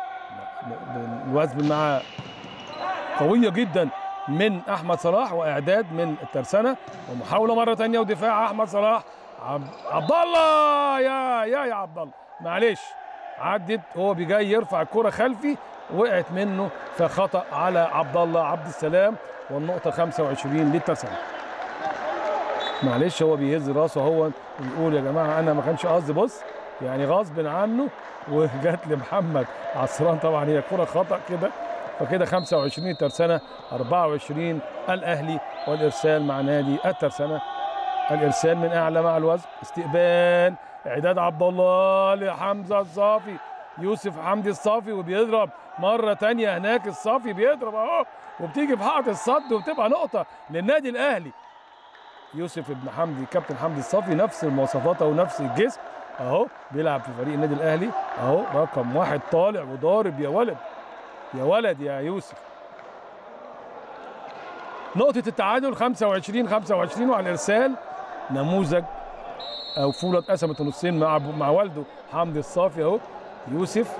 الوزن مع قويه جدا من احمد صلاح واعداد من الترسانه ومحاوله مره ثانيه ودفاع احمد صلاح عب- عبد الله يا يا يا عبد الله معلش عدت هو بيجي يرفع الكره خلفي وقعت منه فخطا على عبد الله عبد السلام والنقطه 25 للترسانه معلش هو بيهز راسه هو ويقول يا جماعه انا ما كانش قصدي بص يعني غصب عنه وجات لمحمد عصران طبعا هي كره خطا كده فكده 25 ترسانه 24 الاهلي والارسال مع نادي الترسانه الارسال من اعلى مع الوزن استقبال اعداد عبد الله لحمزه الصافي يوسف حمدي الصافي وبيضرب مره تانية هناك الصافي بيضرب اهو وبتيجي في حائط الصد وبتبقى نقطه للنادي الاهلي يوسف ابن حمدي كابتن حمدي الصافي نفس المواصفات او نفس الجسم اهو بيلعب في فريق النادي الاهلي اهو رقم واحد طالع وضارب يا ولد يا ولد يا يوسف نقطة التعادل 25 25 وعلى الإرسال نموذج أو فولة اتقسمت نصين مع مع والده حمدي الصافي أهو يوسف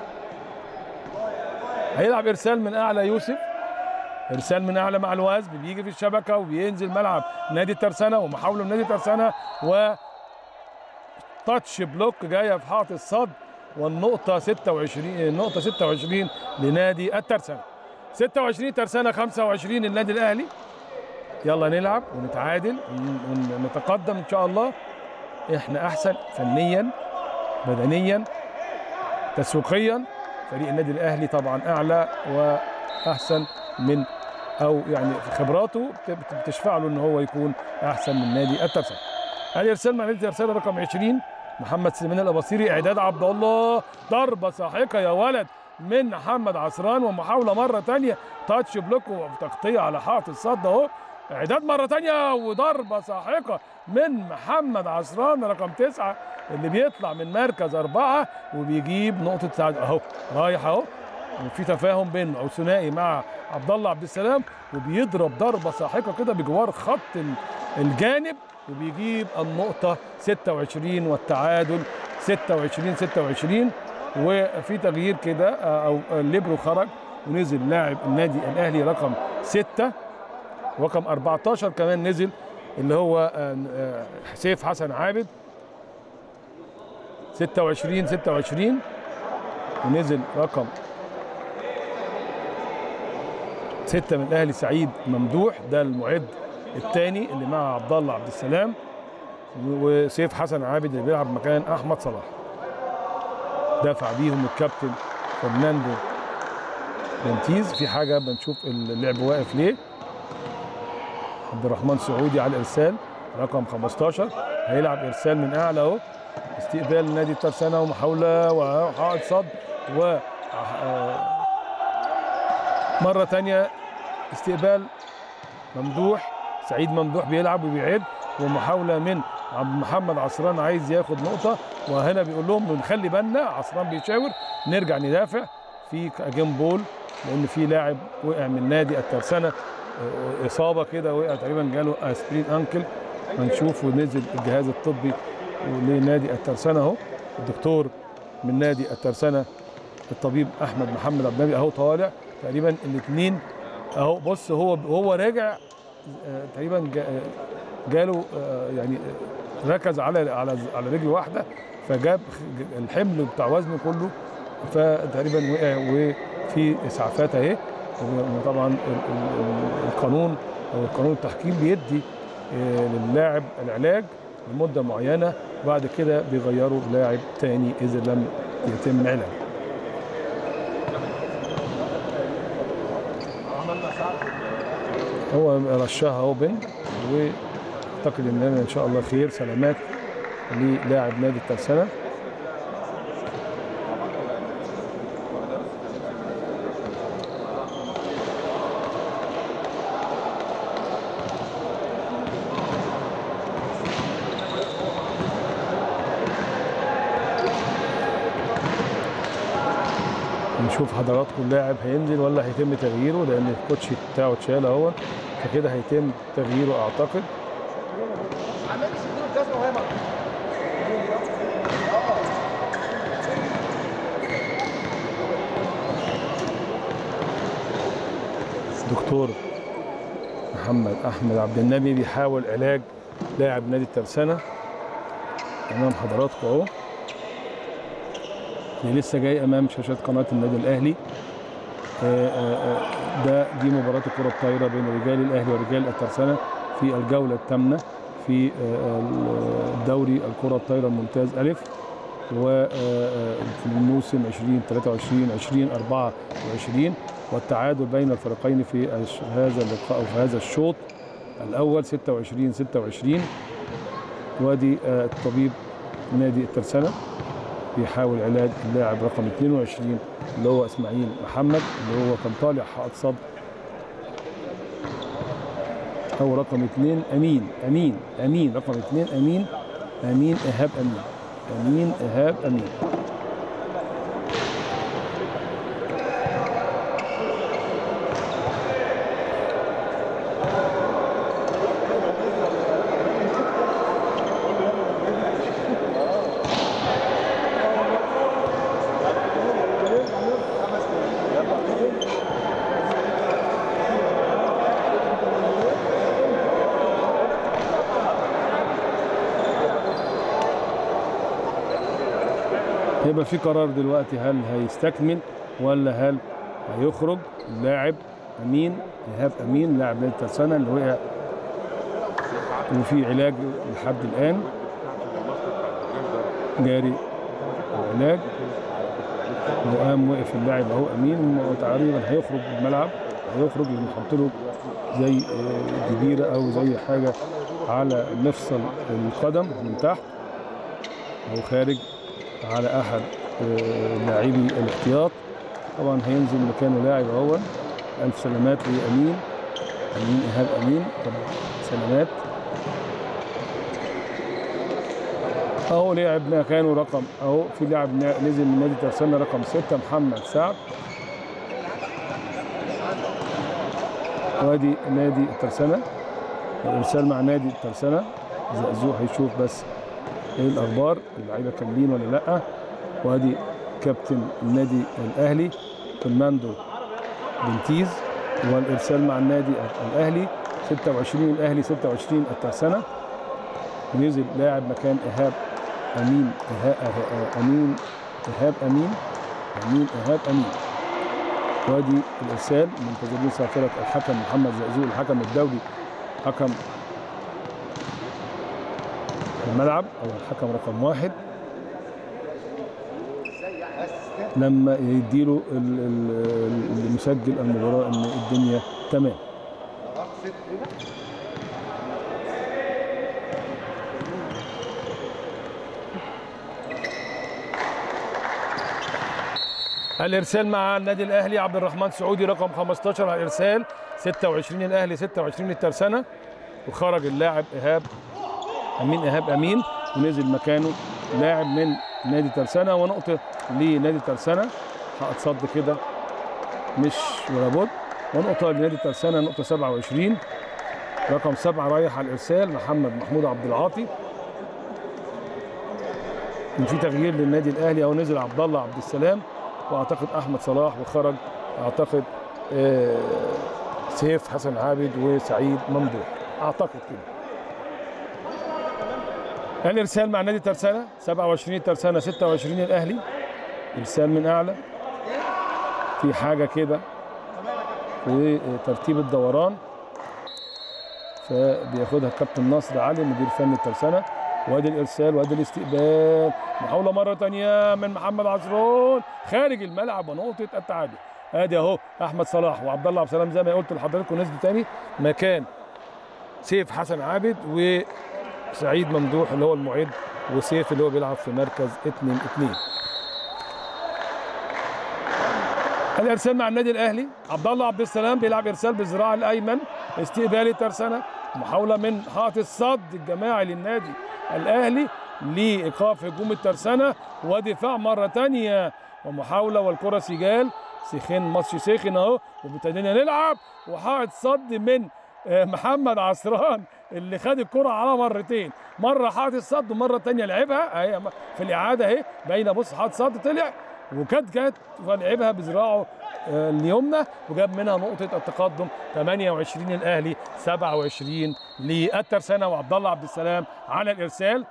هيلعب إرسال من أعلى يوسف إرسال من أعلى مع الوزن بيجي في الشبكة وبينزل ملعب نادي الترسانة ومحاولة من نادي الترسانة و تاتش بلوك جاية في حائط الصد والنقطة 26 النقطة 26 لنادي الترسانة 26 ترسانة 25 النادي الأهلي يلا نلعب ونتعادل ون- ونتقدم إن شاء الله إحنا أحسن فنيا بدنيا تسويقيا فريق النادي الأهلي طبعا أعلى وأحسن من او يعني في خبراته بت- بتشفع له ان هو يكون احسن من نادي الترسانه. الارسال مع نادي الترسانه رقم 20 محمد سليمان الاباصيري اعداد عبد الله ضربه ساحقه يا ولد من محمد عصران ومحاوله مره ثانيه تاتش بلوك وتغطيه على حائط الصد اهو اعداد مره ثانيه وضربه ساحقه من محمد عصران رقم تسعه اللي بيطلع من مركز اربعه وبيجيب نقطه تعادل اهو رايح اهو وفي تفاهم بينه او ثنائي مع عبد الله عبد السلام وبيضرب ضربه ساحقه كده بجوار خط ال- الجانب وبيجيب النقطه 26 والتعادل 26 26 وفي تغيير كده آه، او الليبرو خرج ونزل لاعب النادي الاهلي رقم 6 رقم 14 كمان نزل اللي هو آه، آه، سيف حسن عابد 26 26 ونزل رقم ستة من الاهلي سعيد ممدوح ده المعد الثاني اللي مع عبد الله عبد السلام وسيف حسن عابد اللي بيلعب مكان احمد صلاح دافع بيهم الكابتن فرناندو بنتيز في حاجه بنشوف اللعب واقف ليه عبد الرحمن سعودي على الارسال رقم 15 هيلعب ارسال من اعلى اهو استقبال نادي الترسانه ومحاوله وحائط صد و آه، مره ثانيه استقبال ممدوح سعيد ممدوح بيلعب وبيعد ومحاوله من عبد محمد عصران عايز ياخد نقطه وهنا بيقول لهم نخلي بالنا عصران بيشاور نرجع ندافع في جيم بول لان في لاعب وقع من نادي الترسانه آه، اصابه كده وقع تقريبا جاله اسبرين انكل هنشوف ونزل الجهاز الطبي لنادي الترسانه اهو الدكتور من نادي الترسانه الطبيب احمد محمد عبد النبي اهو طالع تقريبا الاثنين اهو بص هو هو راجع آه، تقريبا جا- آه، جاله آه، يعني آه، ركز على على على رجل واحده فجاب خ- الحمل بتاع وزنه كله فتقريبا وقع وفي اسعافات اهي وطبعا ال- ال- ال- القانون او القانون التحكيم بيدي آه، للاعب العلاج لمده معينه بعد كده بيغيروا لاعب تاني اذا لم يتم علاجه هو رشاها اهو بن واعتقد ان ان شاء الله خير سلامات للاعب نادي الترسانه نشوف حضراتكم اللاعب هينزل ولا هيتم تغييره لان الكوتش بتاعه اتشال اهو فكده هيتم تغييره اعتقد دكتور محمد احمد عبد النبي بيحاول علاج لاعب نادي الترسانه امام حضراتكم اهو اللي لسه جاي امام شاشات قناه النادي الاهلي آه، آه، آه، ده دي مباراه الكره الطايره بين رجال الاهلي ورجال الترسانه في الجوله الثامنه في آه، الدوري الكره الطايره الممتاز الف وفي الموسم 20 23 20 24 والتعادل بين الفريقين في الش- هذا اللقاء او في هذا الشوط الاول 26 26 وادي آه، الطبيب نادي الترسانه بيحاول علاج اللاعب رقم 22 اللي هو اسماعيل محمد اللي هو كان طالع حائط صد او رقم اثنين امين امين امين رقم اثنين امين امين ايهاب امين امين ايهاب امين هيبقى في قرار دلوقتي هل هيستكمل ولا هل هيخرج اللاعب امين ايهاب امين لاعب نادي الترسانه اللي وقع وفي علاج لحد الان جاري العلاج وقام وقف اللاعب اهو امين تقريبا هيخرج من الملعب هيخرج لان نحط له زي آه، جبيره او زي حاجه على مفصل القدم من تحت او خارج على احد آه، لاعبي الاحتياط طبعا هينزل مكانه لاعب اهو الف سلامات لامين امين ايهاب امين طب سلامات اهو لعب مكانه رقم اهو في لاعب نا- نزل من نادي ترسانة رقم ستة محمد سعد وادي نادي الترسانة الارسال مع نادي الترسانة زقزوق هيشوف بس ايه الاخبار اللعيبه كاملين ولا لا وادي كابتن النادي الاهلي فرناندو بنتيز والارسال مع النادي الاهلي 26 الاهلي 26 الترسانة نزل لاعب مكان ايهاب امين إيهاب امين ايهاب امين امين ايهاب امين وادي الارسال منتظرين صافره الحكم محمد زقزوق الحكم الدولي حكم الملعب او الحكم رقم واحد لما يديله ال- ال- المسجل المباراه ان الدنيا تمام الارسال مع النادي الاهلي عبد الرحمن سعودي رقم 15 على الارسال 26 الاهلي 26 الترسانه وخرج اللاعب ايهاب امين ايهاب امين ونزل مكانه لاعب من نادي ترسانه ونقطه لنادي ترسانه هتصد كده مش ولا بد ونقطه لنادي ترسانه نقطه 27 رقم سبعه رايح على الارسال محمد محمود عبد العاطي كان في تغيير للنادي الاهلي او نزل عبد الله عبد السلام واعتقد احمد صلاح وخرج اعتقد آه، سيف حسن عابد وسعيد ممدوح اعتقد كده الارسال مع نادي ترسانه 27 ترسانه 26 الاهلي ارسال من اعلى في حاجه كده في ترتيب الدوران فبياخدها الكابتن نصر علي مدير فني الترسانه وادي الارسال وادي الاستقبال محاوله مره ثانيه من محمد عصرون خارج الملعب ونقطه التعادل ادي اهو احمد صلاح وعبد الله عبد السلام زي ما قلت لحضراتكم نزلوا تاني مكان سيف حسن عابد وسعيد ممدوح اللي هو المعد وسيف اللي هو بيلعب في مركز 2 2 الارسال مع النادي الاهلي عبد الله عبد السلام بيلعب ارسال بالذراع الايمن استقبال ترسانه محاوله من حائط الصد الجماعي للنادي الاهلي لايقاف هجوم الترسانه ودفاع مره ثانيه ومحاوله والكره سجال سيخين ماتش سيخن اهو وابتدينا نلعب وحائط صد من آه، محمد عصران اللي خد الكرة على مرتين مرة حائط الصد ومرة تانية لعبها اهي في الإعادة اهي باينة بص حائط صد طلع وكانت جت ولعبها بذراعه آه، اليمنى وجاب منها نقطة التقدم 28 الأهلي 27 للترسانة وعبد الله عبد السلام على الإرسال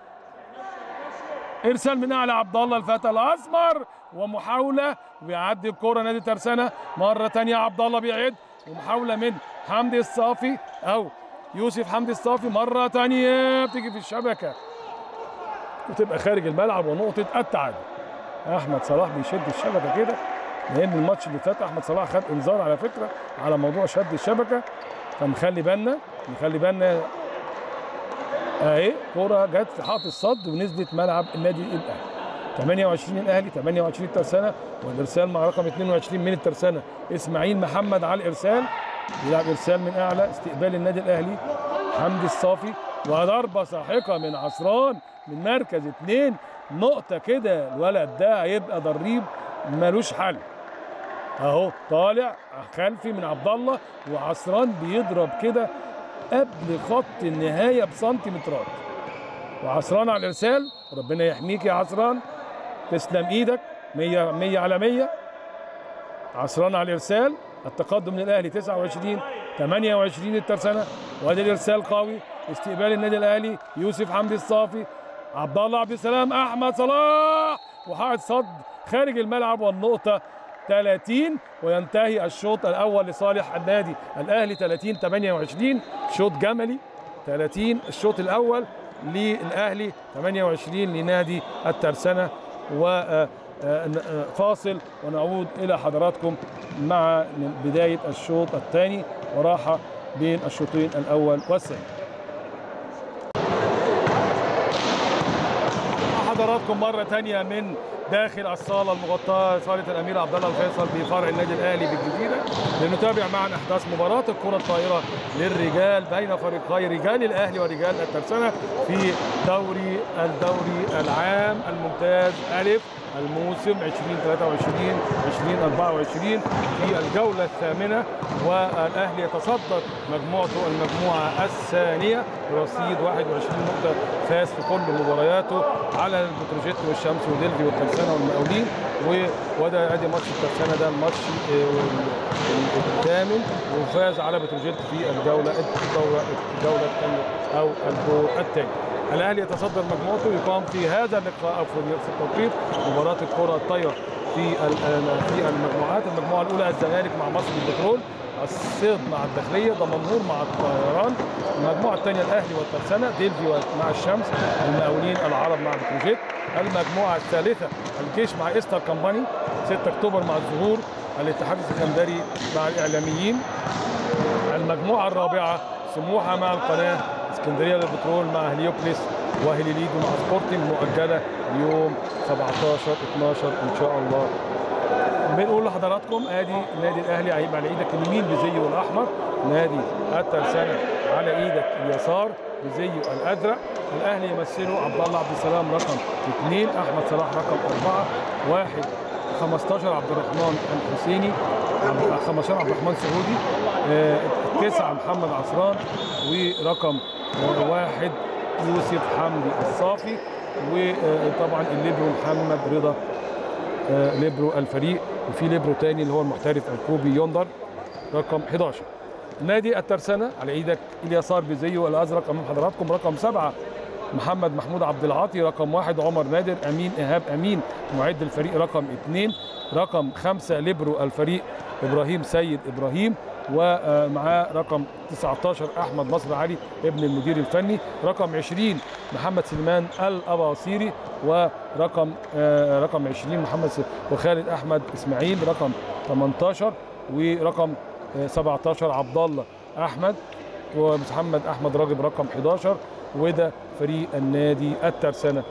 ارسال من اعلى عبد الله الفتى الاسمر ومحاوله وبيعدي الكره نادي ترسانه مره ثانيه عبد الله بيعد ومحاوله من حمدي الصافي او يوسف حمدي الصافي مره ثانيه بتيجي في الشبكه وتبقى خارج الملعب ونقطه التعادل احمد صلاح بيشد الشبكه كده لان الماتش اللي فات احمد صلاح خد انذار على فكره على موضوع شد الشبكه فنخلي بالنا نخلي بالنا اهي كوره جت في حائط الصد ونزلت ملعب النادي الاهلي 28 الاهلي 28 الترسانه والارسال مع رقم 22 من الترسانه اسماعيل محمد على الارسال بيلعب ارسال من اعلى استقبال النادي الاهلي حمدي الصافي وضربه ساحقه من عصران من مركز اثنين نقطه كده الولد ده هيبقى ضريب ملوش حل اهو طالع خلفي من عبد الله وعصران بيضرب كده قبل خط النهايه بسنتيمترات وعصران على الارسال ربنا يحميك يا عصران تسلم ايدك 100 100 على 100 عصران على الارسال التقدم للاهلي 29 28 الترسانه وادي الارسال قوي استقبال النادي الاهلي يوسف حمدي الصافي عبد الله عبد السلام احمد صلاح وحائط صد خارج الملعب والنقطه 30 وينتهي الشوط الاول لصالح النادي الاهلي 30 28 شوط جملي 30 الشوط الاول للاهلي 28 لنادي الترسانه وفاصل ونعود الى حضراتكم مع بدايه الشوط الثاني وراحه بين الشوطين الاول والثاني حضراتكم مرة تانية من داخل الصالة المغطاة صالة الأمير عبد الله الفيصل بفرع النادي الأهلي بالجزيرة لنتابع معا أحداث مباراة الكرة الطائرة للرجال بين فريقي رجال الأهلي ورجال الترسانة في دوري الدوري العام الممتاز ألف الموسم 2023 2024 في الجولة الثامنة والأهلي يتصدر مجموعته المجموعة الثانية برصيد 21 نقطة فاز في كل مبارياته على البتروجيت والشمس ودلفي والترسانة والمقاولين وده ادي ماتش الترسانة ده الماتش الثامن وفاز على بتروجيت في الجولة الدورة الجولة الثانية أو الدور الثاني الاهلي يتصدر مجموعته يقام في هذا اللقاء او في التوقيت مباراه الكره الطايره في في المجموعات المجموعه الاولى الزمالك مع مصر البترول الصيد مع الداخليه دمنهور مع الطيران المجموعه الثانيه الاهلي والترسانه ديلفي مع الشمس المقاولين العرب مع بتروجيت المجموعه الثالثه الجيش مع ايستر كامباني 6 اكتوبر مع الزهور الاتحاد السكندري مع الاعلاميين المجموعه الرابعه سموحه مع القناه اسكندريه للبترول مع هليوبلس وهليليدو مع سبورتنج مؤجله يوم 17 12 ان شاء الله بنقول لحضراتكم ادي النادي الاهلي هيبقى على ايدك اليمين بزيه الاحمر نادي الترسانه على ايدك اليسار بزيه الازرق الاهلي يمثله عبد الله عبد السلام رقم اثنين احمد صلاح رقم اربعه واحد 15 عبد الرحمن الحسيني 15 عبد الرحمن سعودي تسعه محمد عصران ورقم واحد يوسف حمدي الصافي وطبعا الليبرو محمد رضا ليبرو الفريق وفي ليبرو تاني اللي هو المحترف الكوبي يوندر رقم 11 نادي الترسانة على ايدك اليسار بزيه الازرق امام حضراتكم رقم سبعة محمد محمود عبد العاطي رقم واحد عمر نادر امين ايهاب امين معد الفريق رقم اثنين رقم خمسة ليبرو الفريق ابراهيم سيد ابراهيم ومعاه رقم 19 احمد نصر علي ابن المدير الفني رقم 20 محمد سليمان الاباصيري ورقم رقم 20 محمد وخالد احمد اسماعيل رقم 18 ورقم 17 عبد الله احمد ومحمد احمد راغب رقم 11 وده فريق النادي الترسانه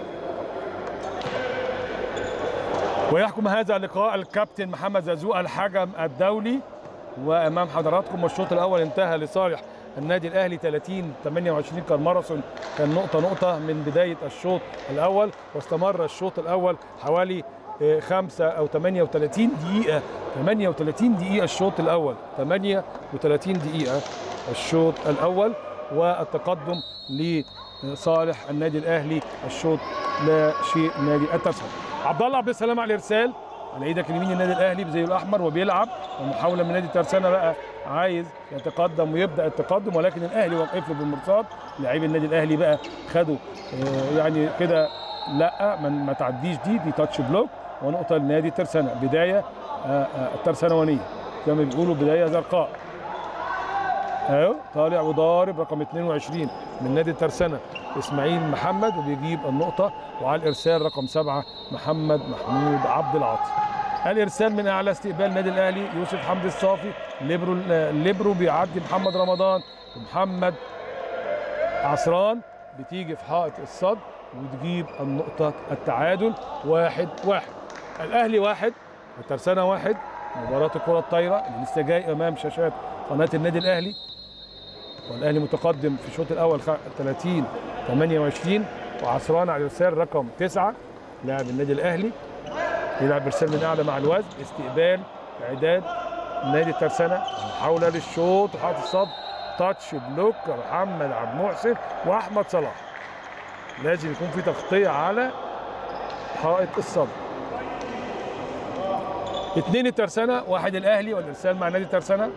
ويحكم هذا اللقاء الكابتن محمد زازو الحكم الدولي وامام حضراتكم الشوط الاول انتهى لصالح النادي الاهلي 30 28 كان ماراثون كان نقطه نقطه من بدايه الشوط الاول واستمر الشوط الاول حوالي 5 او 38 دقيقه 38 دقيقه الشوط الاول 38 دقيقه الشوط الاول والتقدم لصالح النادي الاهلي الشوط لا شيء نادي الترسانه عبد الله عبد السلام على الارسال على ايدك اليمين النادي الاهلي بزي الاحمر وبيلعب ومحاوله من نادي ترسانه بقى عايز يتقدم ويبدا التقدم ولكن الاهلي وقف له بالمرصاد لعيب النادي الاهلي بقى خدوا يعني كده لا ما تعديش دي دي تاتش بلوك ونقطه لنادي ترسانه بدايه الترسانوانيه زي ما بيقولوا بدايه زرقاء اهو طالع وضارب رقم 22 من نادي الترسانه اسماعيل محمد وبيجيب النقطه وعلى الارسال رقم سبعه محمد محمود عبد العاطي الارسال من اعلى استقبال النادي الاهلي يوسف حمدي الصافي ليبرو ليبرو بيعدي محمد رمضان ومحمد عصران بتيجي في حائط الصد وتجيب النقطه التعادل واحد واحد الاهلي واحد الترسانه واحد مباراه الكره الطايره اللي لسه جاي امام شاشات قناه النادي الاهلي والاهلي متقدم في الشوط الاول 30 28 وعصران على الارسال رقم 9 لاعب النادي الاهلي يلعب ارسال من اعلى مع الوزن استقبال اعداد نادي الترسانه محاوله للشوط وحاطط الصد تاتش بلوك محمد عبد المحسن واحمد صلاح لازم يكون في تغطيه على حائط الصد اثنين الترسانه واحد الاهلي والارسال مع نادي الترسانه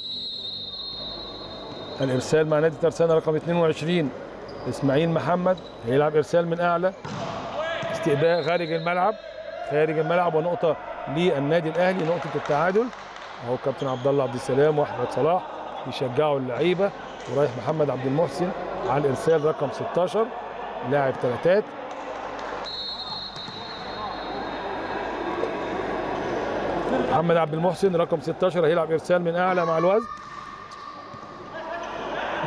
الارسال مع نادي ترسانه رقم 22 اسماعيل محمد هيلعب ارسال من اعلى استقبال خارج الملعب خارج الملعب ونقطه للنادي الاهلي نقطه التعادل اهو كابتن عبد الله عبد السلام واحمد صلاح يشجعوا اللعيبه ورايح محمد عبد المحسن على الارسال رقم 16 لاعب ثلاثات محمد عبد المحسن رقم 16 هيلعب ارسال من اعلى مع الوزن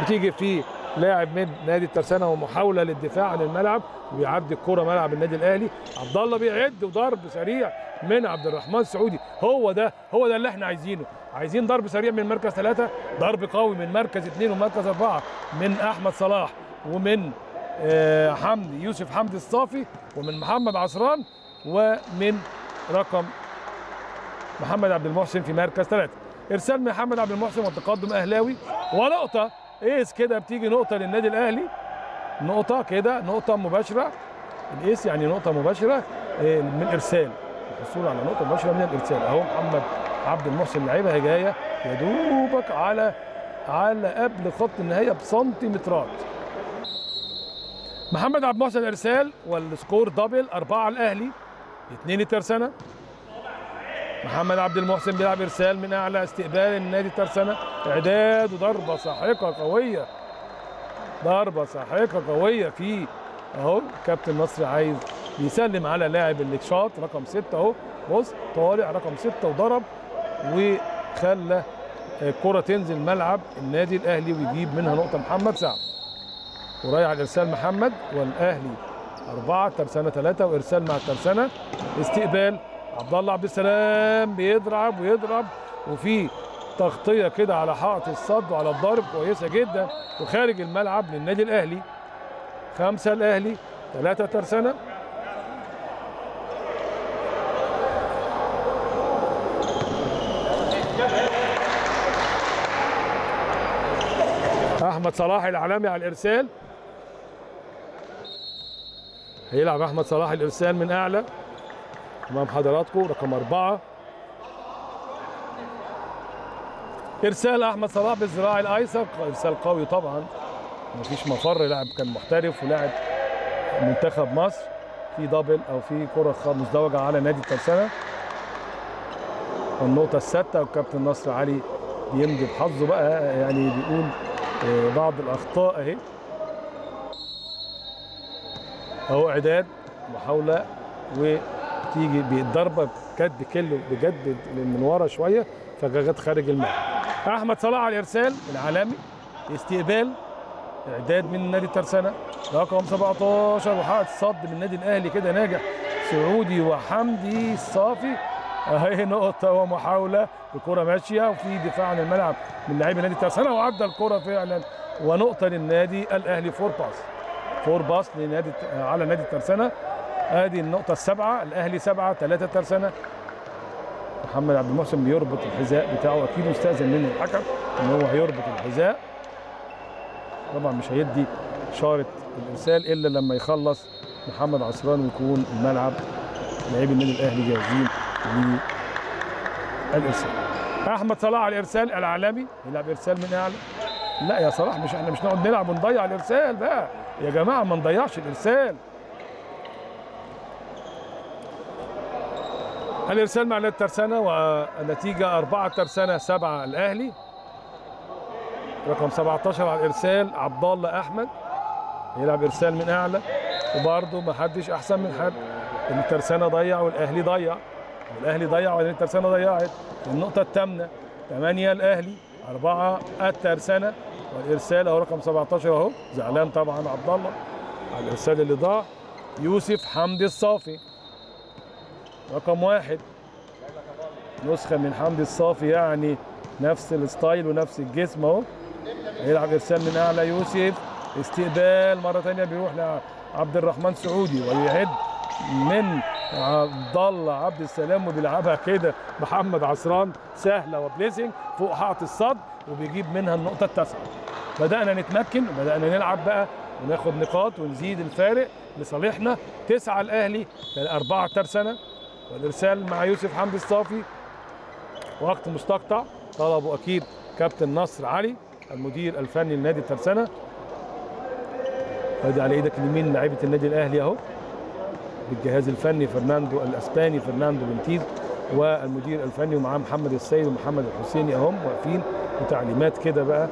بتيجي في لاعب من نادي الترسانه ومحاوله للدفاع عن الملعب وبيعدي الكره ملعب النادي الاهلي عبد الله بيعد وضرب سريع من عبد الرحمن سعودي هو ده هو ده اللي احنا عايزينه عايزين ضرب سريع من مركز ثلاثة ضرب قوي من مركز اثنين ومركز أربعة من أحمد صلاح ومن آه، حمدي يوسف حمدي الصافي ومن محمد عصران ومن رقم محمد عبد المحسن في مركز ثلاثة ارسال من محمد عبد المحسن والتقدم اهلاوي ونقطه ايس كده بتيجي نقطه للنادي الاهلي نقطه كده نقطه مباشره الايس يعني نقطه مباشره إيه، من ارسال الحصول على نقطه مباشره من الارسال اهو محمد عبد المحسن لعيبها جايه يا دوبك على على قبل خط النهايه بسنتيمترات محمد عبد المحسن ارسال والسكور دبل اربعه الاهلي اثنين الترسانه محمد عبد المحسن بيلعب ارسال من اعلى استقبال النادي الترسانه اعداد وضربه ساحقه قويه ضربه ساحقه قويه في اهو كابتن نصر عايز بيسلم على لاعب اللي شاط رقم ستة اهو بص طالع رقم ستة وضرب وخلى الكرة تنزل ملعب النادي الاهلي ويجيب منها نقطة محمد سعد ورايح على الارسال محمد والاهلي أربعة ترسانة ثلاثة وإرسال مع الترسانة استقبال عبد الله عبد السلام بيضرب ويضرب وفي تغطية كده على حائط الصد وعلى الضرب كويسة جدا وخارج الملعب للنادي الأهلي خمسة الأهلي ثلاثة ترسانة أحمد صلاح العالمي على الإرسال هيلعب أحمد صلاح الإرسال من أعلى امام حضراتكم رقم أربعة إرسال أحمد صلاح بالذراع الأيسر إرسال قوي طبعا مفيش مفر لاعب كان محترف ولاعب منتخب مصر في دبل أو في كرة خ- مزدوجة على نادي الترسانة النقطة السادسة والكابتن نصر علي بيمضي بحظه بقى يعني بيقول آه، بعض الأخطاء أهي أهو إعداد محاولة وتيجي بالضربة بجد كله بجد من ورا شوية فجت خارج الملعب أحمد صلاح على الإرسال العالمي استقبال إعداد من نادي الترسانة رقم 17 وحائط الصد من النادي الأهلي كده ناجح سعودي وحمدي الصافي اهي نقطة ومحاولة الكرة ماشية وفي دفاع عن الملعب من لاعبي نادي الترسانة وعدى الكرة فعلا ونقطة للنادي الأهلي فور باس فور باس لنادي على نادي الترسانة ادي النقطة السبعة الأهلي سبعة ثلاثة الترسانة محمد عبد المحسن بيربط الحذاء بتاعه أكيد مستأذن من الحكم إن هو هيربط الحذاء طبعا مش هيدي شارة الإرسال إلا لما يخلص محمد عصران ويكون الملعب لاعبي النادي الأهلي جاهزين للإرسال أحمد صلاح على الإرسال العالمي يلعب إرسال من أعلى لا يا صلاح مش احنا مش نقعد نلعب ونضيع الإرسال بقى يا جماعة ما نضيعش الإرسال الإرسال مع نادي الترسانة والنتيجة أربعة ترسانة سبعة الأهلي رقم 17 على الإرسال عبد الله أحمد يلعب إرسال من أعلى وبرضه ما حدش أحسن من حد الترسانة ضيع والأهلي ضيع الأهلي ضيع وبعدين الترسانة ضيعت النقطة الثامنة 8 الأهلي أربعة الترسانة والإرسال أهو رقم 17 أهو زعلان طبعا عبد الله على الإرسال اللي ضاع يوسف حمدي الصافي رقم واحد نسخة من حمدي الصافي يعني نفس الستايل ونفس الجسم اهو هيلعب ارسال من اعلى يوسف استقبال مرة تانية بيروح لعبد الرحمن سعودي ويعد من عبد الله عبد السلام وبيلعبها كده محمد عصران سهلة وبليسنج فوق حائط الصد وبيجيب منها النقطة التاسعة بدأنا نتمكن وبدأنا نلعب بقى وناخد نقاط ونزيد الفارق لصالحنا تسعة الأهلي أربعة ترسانة والإرسال مع يوسف حمدي الصافي وقت مستقطع طلبه أكيد كابتن نصر علي المدير الفني لنادي الترسانة ادي على ايدك اليمين لعيبه النادي الاهلي اهو بالجهاز الفني فرناندو الاسباني فرناندو بنتيز والمدير الفني ومعاه محمد السيد ومحمد الحسيني اهم واقفين وتعليمات كده بقى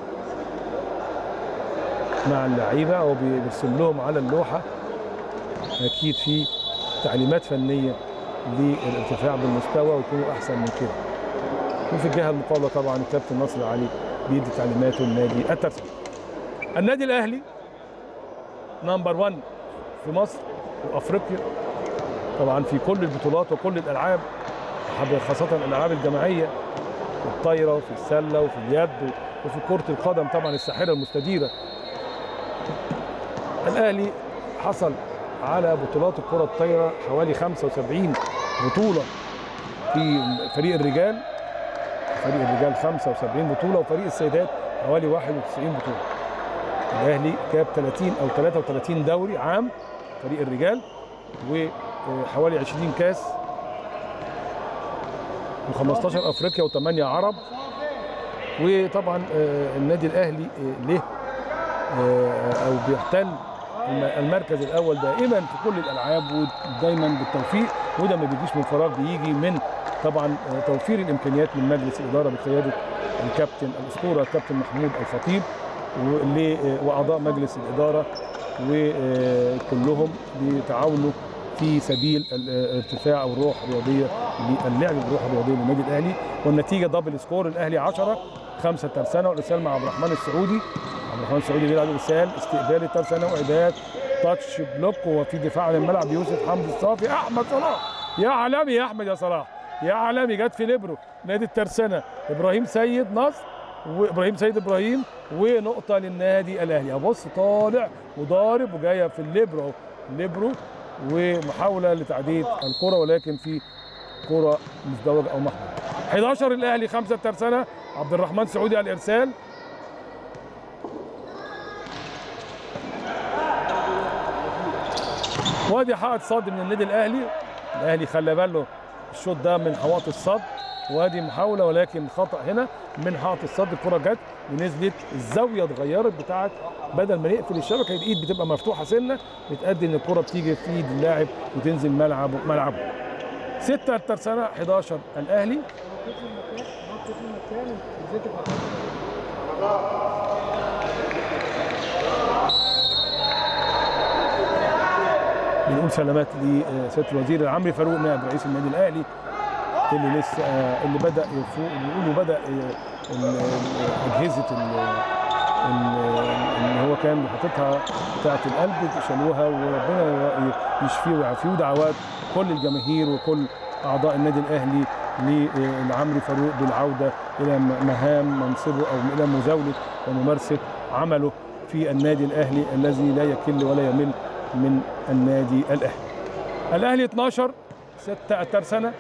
مع اللعيبه او بيرسم لهم على اللوحه اكيد في تعليمات فنيه للارتفاع بالمستوى ويكونوا احسن من كده وفي الجهه المقابله طبعا الكابتن نصر علي بيدي تعليماته لنادي الترسانة النادي الاهلي نمبر 1 في مصر وافريقيا طبعا في كل البطولات وكل الالعاب خاصه الالعاب الجماعيه في الطايره وفي السله وفي اليد وفي كره القدم طبعا الساحره المستديره الاهلي حصل على بطولات الكره الطايره حوالي 75 بطوله في فريق الرجال فريق الرجال 75 بطوله وفريق السيدات حوالي 91 بطوله الاهلي جاب 30 او 33 دوري عام فريق الرجال وحوالي 20 كاس و15 افريقيا و8 عرب وطبعا النادي الاهلي له او بيحتل المركز الاول دائما في كل الالعاب ودايما بالتوفيق وده ما بيجيش من فراغ بيجي من طبعا توفير الامكانيات من مجلس الاداره بقياده الكابتن الاسطوره الكابتن محمود الخطيب واعضاء مجلس الاداره وكلهم بيتعاونوا في سبيل ارتفاع او الروح الرياضيه اللعب بالروح الرياضيه للنادي الاهلي والنتيجه دبل سكور الاهلي 10 خمسه ترسانه والارسال مع عبد الرحمن السعودي عبد الرحمن السعودي بيلعب ارسال استقبال الترسانه واعداد تاتش بلوك وفي دفاع عن الملعب يوسف حمدي الصافي احمد صلاح يا عالمي يا احمد يا صلاح يا عالمي جت في ليبرو نادي الترسانه ابراهيم سيد نصر وابراهيم سيد ابراهيم ونقطه للنادي الاهلي ابص طالع وضارب وجايه في الليبرو اهو الليبرو ومحاوله لتعديل الكره ولكن في كره مزدوجه او محمود 11 الاهلي 5 الترسانه عبد الرحمن سعودي على الارسال وادي حائط صد من النادي الاهلي الاهلي خلى باله الشوط ده من حوائط الصد وادي محاوله ولكن خطا هنا من حائط الصد الكره جت ونزلت الزاويه اتغيرت بتاعت بدل ما نقفل الشبكه الايد بتبقى مفتوحه سنه بتأدي ان الكره بتيجي في ايد اللاعب وتنزل ملعبه ملعبه 6 الترسانه 11 الاهلي بنقول سلامات لسياده الوزير العمري فاروق نائب رئيس النادي الاهلي اللي لسه اللي بدا يفوق بيقولوا بدا اجهزه ان هو كان حاططها بتاعه القلب شالوها وربنا يشفيه ويعافيه ودعوات كل الجماهير وكل اعضاء النادي الاهلي للعمري فاروق بالعوده الى مهام منصبه او الى مزاوله وممارسه عمله في النادي الاهلي الذي لا يكل ولا يمل من النادي الاهلي. الاهلي 12 6 الترسانه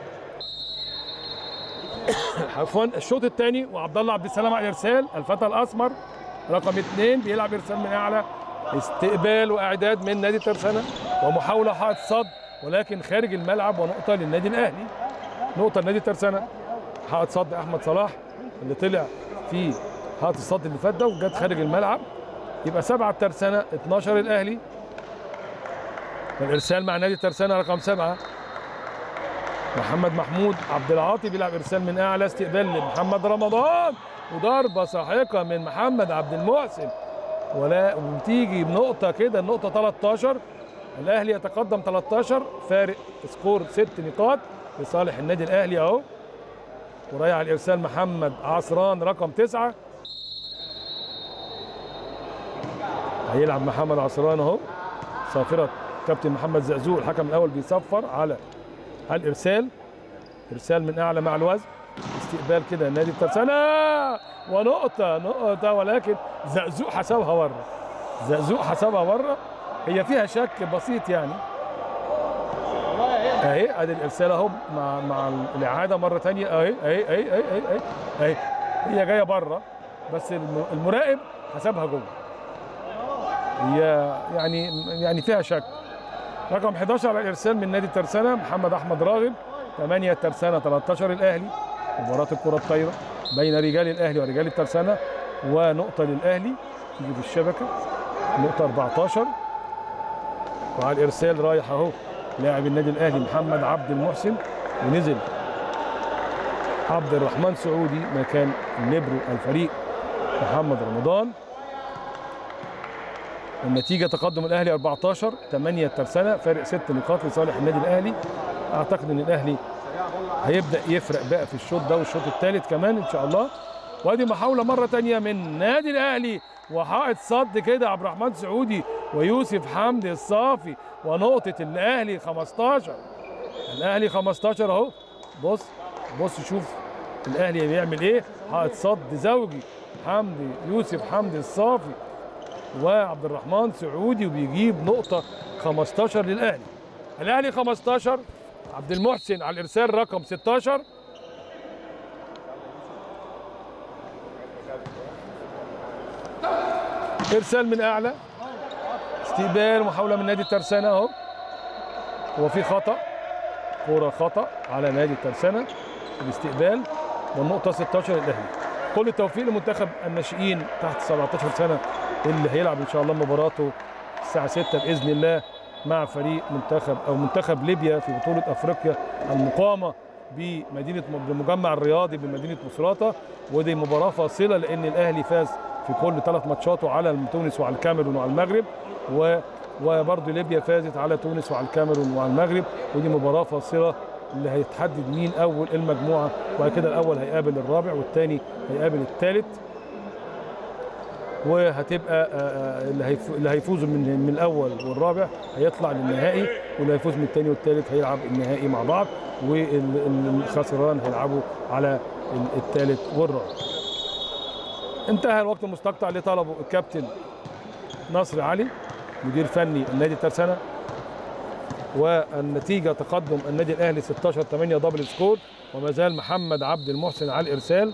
عفوا الشوط الثاني وعبد الله عبد السلام على الارسال الفتى الاسمر رقم اثنين بيلعب ارسال من اعلى استقبال واعداد من نادي الترسانه ومحاوله حائط صد ولكن خارج الملعب ونقطه للنادي الاهلي نقطه لنادي الترسانه حائط صد احمد صلاح اللي طلع في حائط الصد اللي فات ده وجت خارج الملعب يبقى سبعه الترسانه 12 الاهلي الارسال مع نادي الترسانه رقم سبعه محمد محمود عبد العاطي بيلعب ارسال من اعلى استقبال لمحمد رمضان وضربه ساحقه من محمد عبد المحسن ولا وبتيجي بنقطه كده النقطه 13 الاهلي يتقدم 13 فارق سكور ست نقاط لصالح النادي الاهلي اهو ورايح على الارسال محمد عصران رقم تسعه هيلعب محمد عصران اهو صافره كابتن محمد زقزوق الحكم الاول بيصفر على الارسال ارسال من اعلى مع الوزن استقبال كده نادي الترسانه ونقطه نقطه ولكن زقزوق حسبها بره زقزوق حسبها بره هي فيها شك بسيط يعني اهي ادي الارسال اهو مع مع الاعاده مره ثانيه اهي اهي اهي اهي اهي اهي هي جايه بره بس المراقب حسبها جوه هي يعني يعني فيها شك رقم 11 على الارسال من نادي الترسانه محمد احمد راغب 8 الترسانه 13 الاهلي مباراه الكره الطايره بين رجال الاهلي ورجال الترسانه ونقطه للاهلي تيجي في الشبكه نقطه 14 وعلى الارسال رايح اهو لاعب النادي الاهلي محمد عبد المحسن ونزل عبد الرحمن سعودي مكان الليبرو الفريق محمد رمضان النتيجه تقدم الاهلي 14 8 الترسانه فارق 6 نقاط لصالح النادي الاهلي اعتقد ان الاهلي هيبدا يفرق بقى في الشوط ده والشوط الثالث كمان ان شاء الله وادي محاوله مره تانية من نادي الاهلي وحائط صد كده عبد الرحمن سعودي ويوسف حمدي الصافي ونقطه الاهلي 15 الاهلي 15 اهو بص بص شوف الاهلي بيعمل ايه حائط صد زوجي حمدي يوسف حمدي الصافي وعبد الرحمن سعودي وبيجيب نقطه 15 للاهلي الاهلي 15 عبد المحسن على الارسال رقم 16 ارسال من اعلى استقبال محاوله من نادي الترسانه اهو هو في خطا كوره خطا على نادي الترسانه الاستقبال والنقطه 16 للاهلي كل التوفيق لمنتخب الناشئين تحت 17 سنه اللي هيلعب ان شاء الله مباراته الساعه 6 باذن الله مع فريق منتخب او منتخب ليبيا في بطوله افريقيا المقامه بمدينه بالمجمع الرياضي بمدينه مصراته ودي مباراه فاصله لان الاهلي فاز في كل ثلاث ماتشاته على تونس وعلى الكاميرون وعلى المغرب و وبرضه ليبيا فازت على تونس وعلى الكاميرون وعلى المغرب ودي مباراه فاصله اللي هيتحدد مين اول المجموعه وبعد كده الاول هيقابل الرابع والثاني هيقابل الثالث وهتبقى اللي اللي هيفوزوا من من الاول والرابع هيطلع للنهائي واللي هيفوز من الثاني والثالث هيلعب النهائي مع بعض والخسران هيلعبوا على الثالث والرابع. انتهى الوقت المستقطع اللي طلبه الكابتن نصر علي مدير فني النادي الترسانه والنتيجه تقدم النادي الاهلي 16 8 دبل سكور وما زال محمد عبد المحسن على الارسال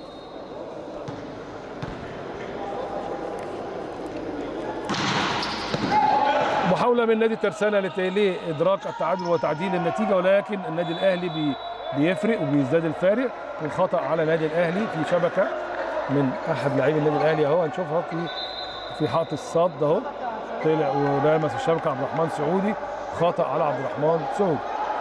محاوله من نادي الترسانه لادراك التعادل وتعديل النتيجه ولكن النادي الاهلي بي بيفرق وبيزداد الفارق والخطا على النادي الاهلي في شبكه من احد لاعبي النادي الاهلي اهو هنشوفها في في حائط الصد اهو طلع ولمس الشبكه عبد الرحمن سعودي خطا على عبد الرحمن سعودي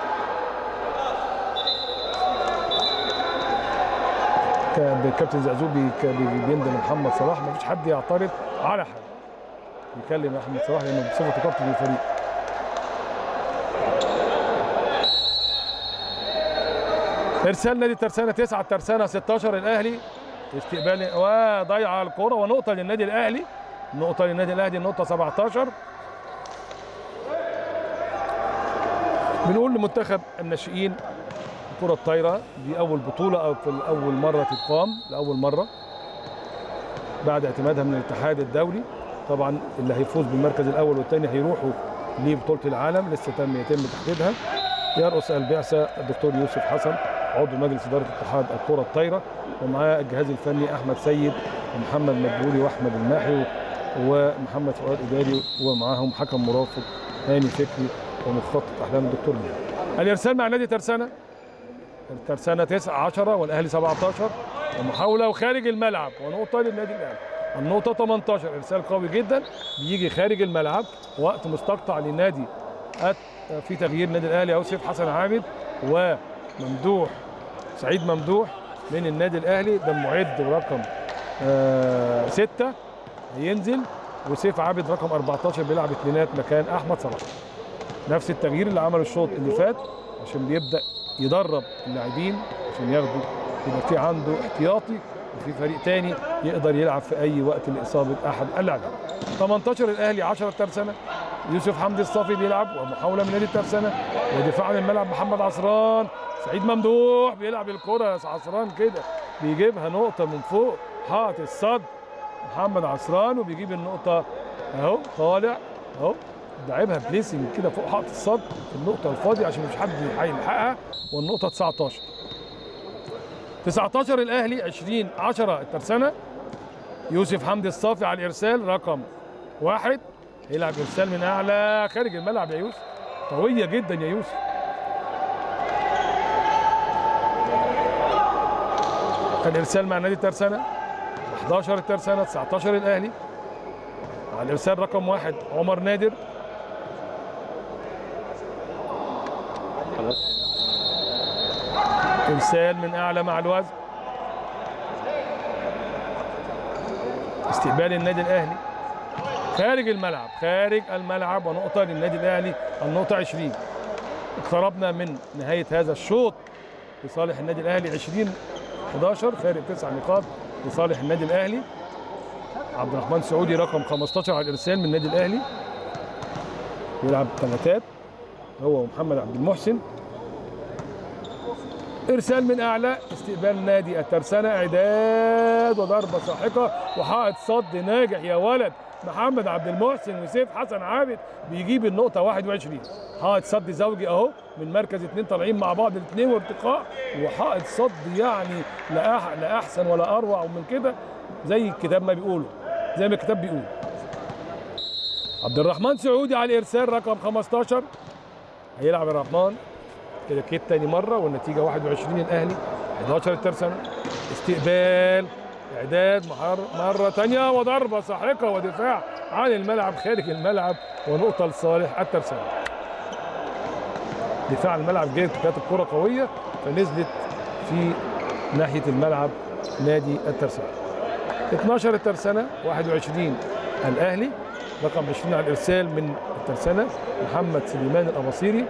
الكابتن زقزوق بيندم محمد صلاح ما فيش حد يعترض على حد يكلم احمد صلاح لانه بصفته كابتن الفريق ارسال نادي الترسانه 9 الترسانه 16 الاهلي استقبال وضيع الكره ونقطه للنادي الاهلي نقطه للنادي الاهلي النقطه 17 بنقول لمنتخب الناشئين الكره الطايره دي اول بطوله او في اول مره تتقام لاول مره بعد اعتمادها من الاتحاد الدولي طبعا اللي هيفوز بالمركز الاول والثاني هيروحوا لبطوله العالم لسه تم يتم تحديدها يرأس البعثه الدكتور يوسف حسن عضو مجلس اداره اتحاد الكره الطايره ومعاه الجهاز الفني احمد سيد ومحمد مدبولي واحمد الماحي ومحمد فؤاد اداري ومعاهم حكم مرافق هاني فكري ومخطط احلام الدكتور مين. الارسال مع نادي ترسانه الترسانه 9 10 والاهلي 17 ومحاوله وخارج الملعب ونقطه للنادي الاهلي النقطة 18 إرسال قوي جدا بيجي خارج الملعب وقت مستقطع للنادي في تغيير نادي الأهلي أهو سيف حسن عابد وممدوح سعيد ممدوح من النادي الأهلي ده المعد رقم آه ستة هينزل وسيف عابد رقم 14 بيلعب اثنينات مكان أحمد صلاح نفس التغيير اللي عمله الشوط اللي فات عشان بيبدأ يدرب اللاعبين عشان ياخدوا يبقى في عنده احتياطي وفي فريق تاني يقدر يلعب في اي وقت لاصابه احد اللاعبين 18 الاهلي 10 ترسانه يوسف حمدي الصافي بيلعب ومحاوله من نادي الترسانه ودفاع عن الملعب محمد عصران سعيد ممدوح بيلعب الكره يا عصران كده بيجيبها نقطه من فوق حائط الصد محمد عصران وبيجيب النقطه اهو طالع اهو لعبها بليسنج كده فوق حائط الصد في النقطه الفاضيه عشان مفيش حد هيلحقها والنقطه 19 19 الاهلي 20 10 الترسانه يوسف حمدي الصافي على الارسال رقم واحد يلعب ارسال من اعلى خارج الملعب يا يوسف قويه جدا يا يوسف كان ارسال مع نادي الترسانه 11 الترسانه 19 الاهلي على الارسال رقم واحد عمر نادر ارسال من اعلى مع الوزن استقبال النادي الاهلي خارج الملعب خارج الملعب ونقطه للنادي الاهلي النقطه 20 اقتربنا من نهايه هذا الشوط لصالح النادي الاهلي 20 11 فارق 9 نقاط لصالح النادي الاهلي عبد الرحمن سعودي رقم 15 على الارسال من النادي الاهلي يلعب ثلاثات هو ومحمد عبد المحسن ارسال من اعلى استقبال نادي الترسانه اعداد وضربه ساحقه وحائط صد ناجح يا ولد محمد عبد المحسن وسيف حسن عابد بيجيب النقطه 21 حائط صد زوجي اهو من مركز اثنين طالعين مع بعض الاثنين وارتقاء وحائط صد يعني لا أح- لا احسن ولا اروع من كده زي الكتاب ما بيقولوا زي ما الكتاب بيقول عبد الرحمن سعودي على الارسال رقم 15 هيلعب الرحمن كده كيت تاني مره والنتيجه 21 الاهلي 11 الترسانه استقبال اعداد محر مره تانية وضربه ساحقه ودفاع عن الملعب خارج الملعب ونقطه لصالح الترسانه دفاع عن الملعب جاي كانت الكره قويه فنزلت في ناحيه الملعب نادي الترسانه 12 الترسانه 21 الاهلي رقم 20 على الارسال من الترسانه محمد سليمان الاباصيري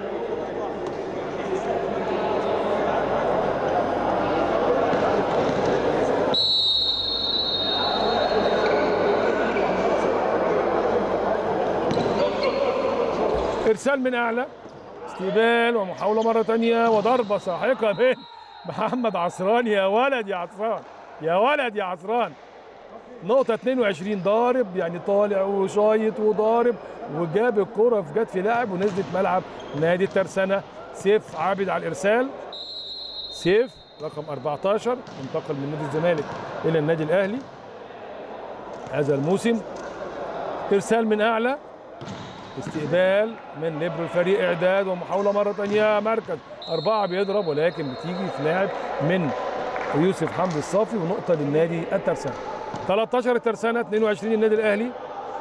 ارسال من اعلى استقبال ومحاوله مره ثانيه وضربه ساحقه من محمد عصران يا ولد يا عصران يا ولد يا عصران نقطة 22 ضارب يعني طالع وشايط وضارب وجاب الكرة في جت في لاعب ونزلت ملعب نادي الترسانة سيف عابد على الإرسال سيف رقم 14 انتقل من نادي الزمالك إلى النادي الأهلي هذا الموسم إرسال من أعلى استقبال من ليبرو الفريق إعداد ومحاولة مرة ثانية مركز أربعة بيضرب ولكن بتيجي في لاعب من يوسف حمدي الصافي ونقطة للنادي الترسانة 13 الترسانة 22 النادي الأهلي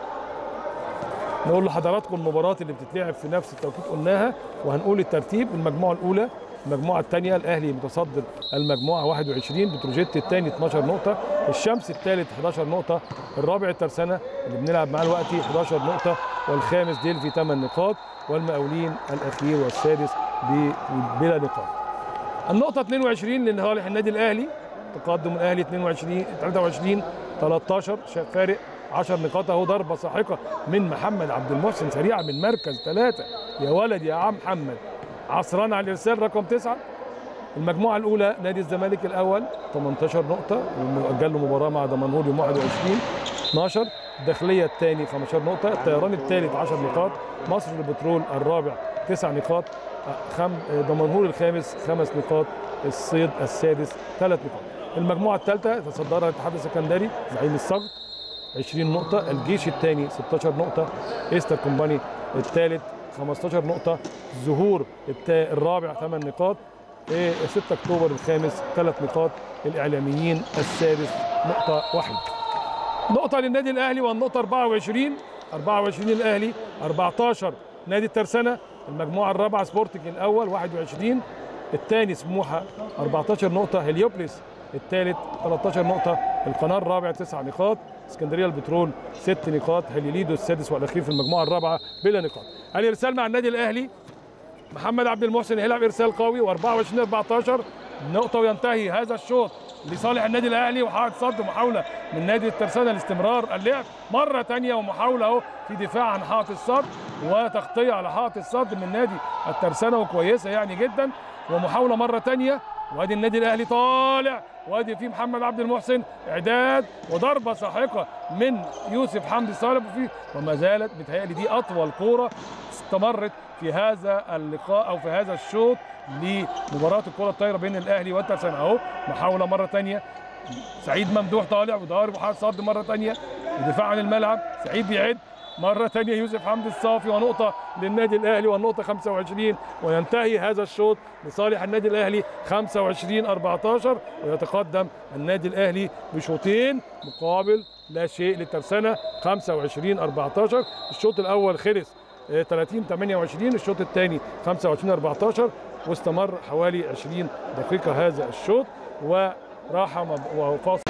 نقول لحضراتكم المباريات اللي بتتلعب في نفس التوقيت قلناها وهنقول الترتيب المجموعة الأولى المجموعة الثانية الأهلي متصدر المجموعة 21 بتروجيت الثاني 12 نقطة الشمس الثالث 11 نقطة الرابع الترسانة اللي بنلعب معاه دلوقتي 11 نقطة والخامس ديلفي 8 نقاط والمقاولين الأخير والسادس ب- بلا نقاط النقطة 22 لصالح النادي الأهلي تقدم الأهلي 22 23 13 شا- فارق 10 نقاط اهو ضربة ساحقة من محمد عبد المحسن سريعة من مركز ثلاثة يا ولد يا عم محمد عصران على الإرسال رقم تسعة المجموعة الأولى نادي الزمالك الأول 18 نقطة ومؤجل له مباراة مع دمنهور يوم 21 12 الداخلية الثاني 15 نقطة الطيران الثالث 10 نقاط مصر البترول الرابع 9 نقاط خم... دمنهور الخامس خمس نقاط الصيد السادس ثلاث نقاط المجموعة الثالثة يتصدرها الاتحاد السكندري زعيم الصقر 20 نقطة الجيش الثاني 16 نقطة ايستر كومباني الثالث 15 نقطة ظهور التا... الرابع 8 نقاط إيه، 6 اكتوبر الخامس 3 نقاط الاعلاميين السادس نقطة واحدة نقطة للنادي الأهلي والنقطة 24 24 الأهلي 14 نادي الترسانة المجموعة الرابعة سبورتنج الأول 21 الثاني سموحة 14 نقطة هليوبلس الثالث 13 نقطة القناة الرابع 9 نقاط اسكندرية البترول 6 نقاط هليليدو السادس والأخير في المجموعة الرابعة بلا نقاط الإرسال مع النادي الأهلي محمد عبد المحسن هيلعب ارسال قوي و24 14 نقطة وينتهي هذا الشوط لصالح النادي الاهلي وحائط صد ومحاولة من نادي الترسانة لاستمرار اللعب مرة تانية ومحاولة اهو في دفاع عن حائط الصد وتغطية على حائط الصد من نادي الترسانة وكويسة يعني جدا ومحاولة مرة تانية وادي النادي الاهلي طالع وادي في محمد عبد المحسن اعداد وضربة ساحقة من يوسف حمدي صالح وفي وما زالت متهيألي دي اطول كورة استمرت في هذا اللقاء او في هذا الشوط لمباراه الكره الطايره بين الاهلي والترسانة اهو محاوله مره ثانيه سعيد ممدوح طالع وضارب وحاط صد مره ثانيه ودفاع عن الملعب سعيد بيعد مرة ثانية يوسف حمدي الصافي ونقطة للنادي الأهلي والنقطة 25 وينتهي هذا الشوط لصالح النادي الأهلي 25 14 ويتقدم النادي الأهلي بشوطين مقابل لا شيء للترسانة 25 14 الشوط الأول خلص 30 28 الشوط الثاني 25 14 واستمر حوالي 20 دقيقة هذا الشوط وراحة وفاصل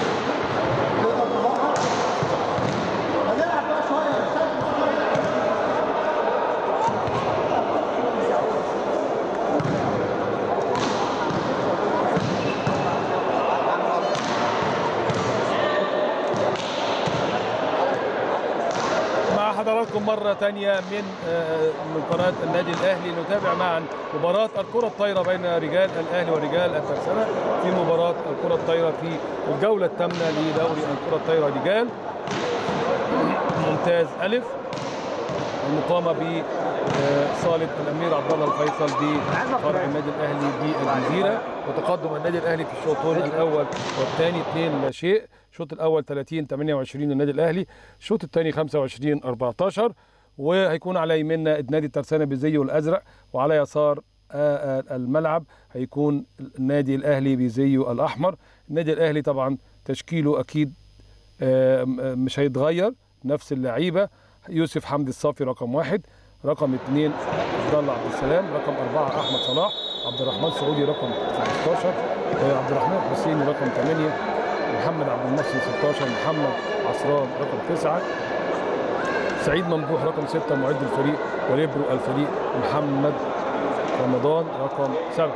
حضراتكم مرة تانية من آه، من قناة النادي الأهلي نتابع معا مباراة الكرة الطايرة بين رجال الأهلي ورجال الترسانة في مباراة الكرة الطايرة في الجولة الثامنة لدوري الكرة الطايرة رجال ممتاز ألف المقامة بصالة الأمير عبد الله الفيصل بفرع النادي الأهلي بالجزيرة وتقدم النادي الأهلي في الشوطين الأول والثاني 2 لا شيء الشوط الأول 30 28 للنادي الأهلي الشوط الثاني 25 14 وهيكون على يميننا نادي الترسانة بزيه الأزرق وعلى يسار آه، آه، الملعب هيكون النادي الأهلي بزيه الأحمر النادي الأهلي طبعا تشكيله أكيد آه، م- مش هيتغير نفس اللعيبه يوسف حمدي الصافي رقم واحد رقم اثنين عبد الله عبد السلام رقم اربعه احمد صلاح عبد الرحمن سعودي رقم 15 آه، عبد الرحمن حسيني رقم 8 محمد عبد المحسن 16 محمد عصران رقم 9 سعيد ممدوح رقم 6 معد الفريق وليبرو الفريق محمد رمضان رقم 7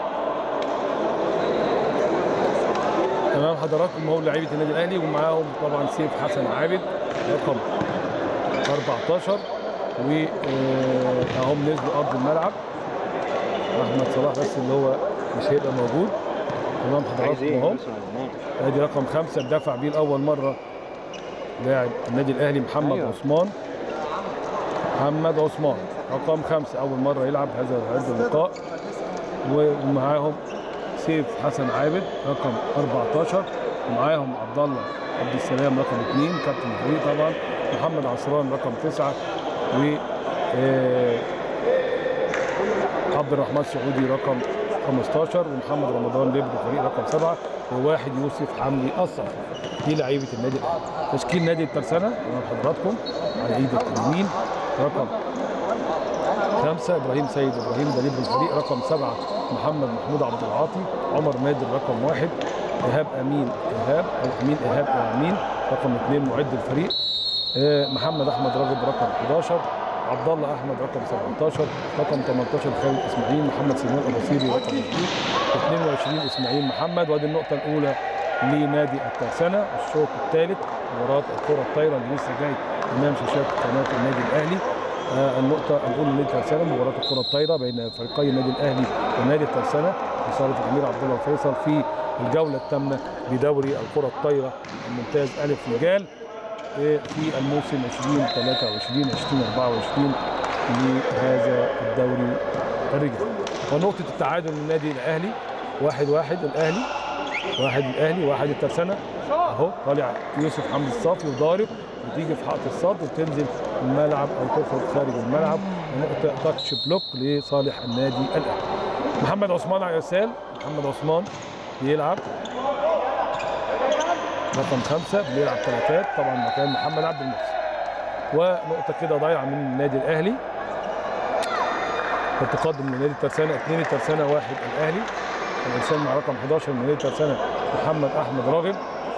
امام حضراتكم هو لعيبه النادي الاهلي ومعاهم طبعا سيف حسن عابد رقم 14 وهم نزلوا ارض الملعب احمد صلاح بس اللي هو مش هيبقى موجود امام حضراتكم اهو ادي رقم خمسه اتدفع بيه لاول مره لاعب النادي الاهلي محمد أيوة. عثمان محمد عثمان رقم خمسه اول مره يلعب هذا هذا اللقاء ومعاهم سيف حسن عابد رقم 14 ومعاهم عبد الله عبد السلام رقم 2 كابتن الفريق طبعا محمد عصران رقم 9 و آه، عبد الرحمن سعودي رقم 15 ومحمد رمضان ليبرو فريق رقم 7 وواحد يوسف حمدي الصف دي لعيبه النادي الاهلي تشكيل نادي الترسانه امام حضراتكم على ايد اليمين رقم خمسة إبراهيم سيد إبراهيم ده ليبرو الفريق رقم سبعة محمد محمود عبد العاطي عمر نادر رقم واحد إيهاب أمين إيهاب أو أمين إيهاب أو أمين رقم اثنين معد الفريق آه، محمد أحمد راغب رقم 11 عبد الله أحمد رقم 17 رقم 18 خالد إسماعيل محمد سليمان البصيري رقم 20 22 إسماعيل محمد وادي النقطة الأولى لنادي الترسانة الشوط الثالث مباراة الكرة الطايرة اللي لسه جاي أمام شاشات قناة النادي الأهلي آه، النقطة الأولى لنادي الترسانة مباراة الكرة الطايرة بين فريقي النادي الأهلي ونادي الترسانة بصالة الأمير عبد الله الفيصل في الجولة الثامنة بدوري الكرة الطايرة الممتاز ألف رجال آه، في الموسم 2023 2024 لهذا الدوري الرجال ونقطة التعادل للنادي الأهلي واحد واحد الأهلي واحد الأهلي واحد الترسانة أهو طالع يوسف حمدي الصافي وضارب وتيجي في حائط الصد وتنزل الملعب أو تخرج خارج الملعب ونقطة تاتش بلوك لصالح النادي الأهلي محمد عثمان على الإرسال محمد عثمان بيلعب رقم خمسة بيلعب ثلاثات طبعا مكان محمد عبد المحسن ونقطة كده ضايعة من النادي الأهلي التقدم من نادي الترسانة اثنين الترسانة واحد الأهلي الإرسال مع رقم 11 من نادي الترسانة محمد أحمد راغب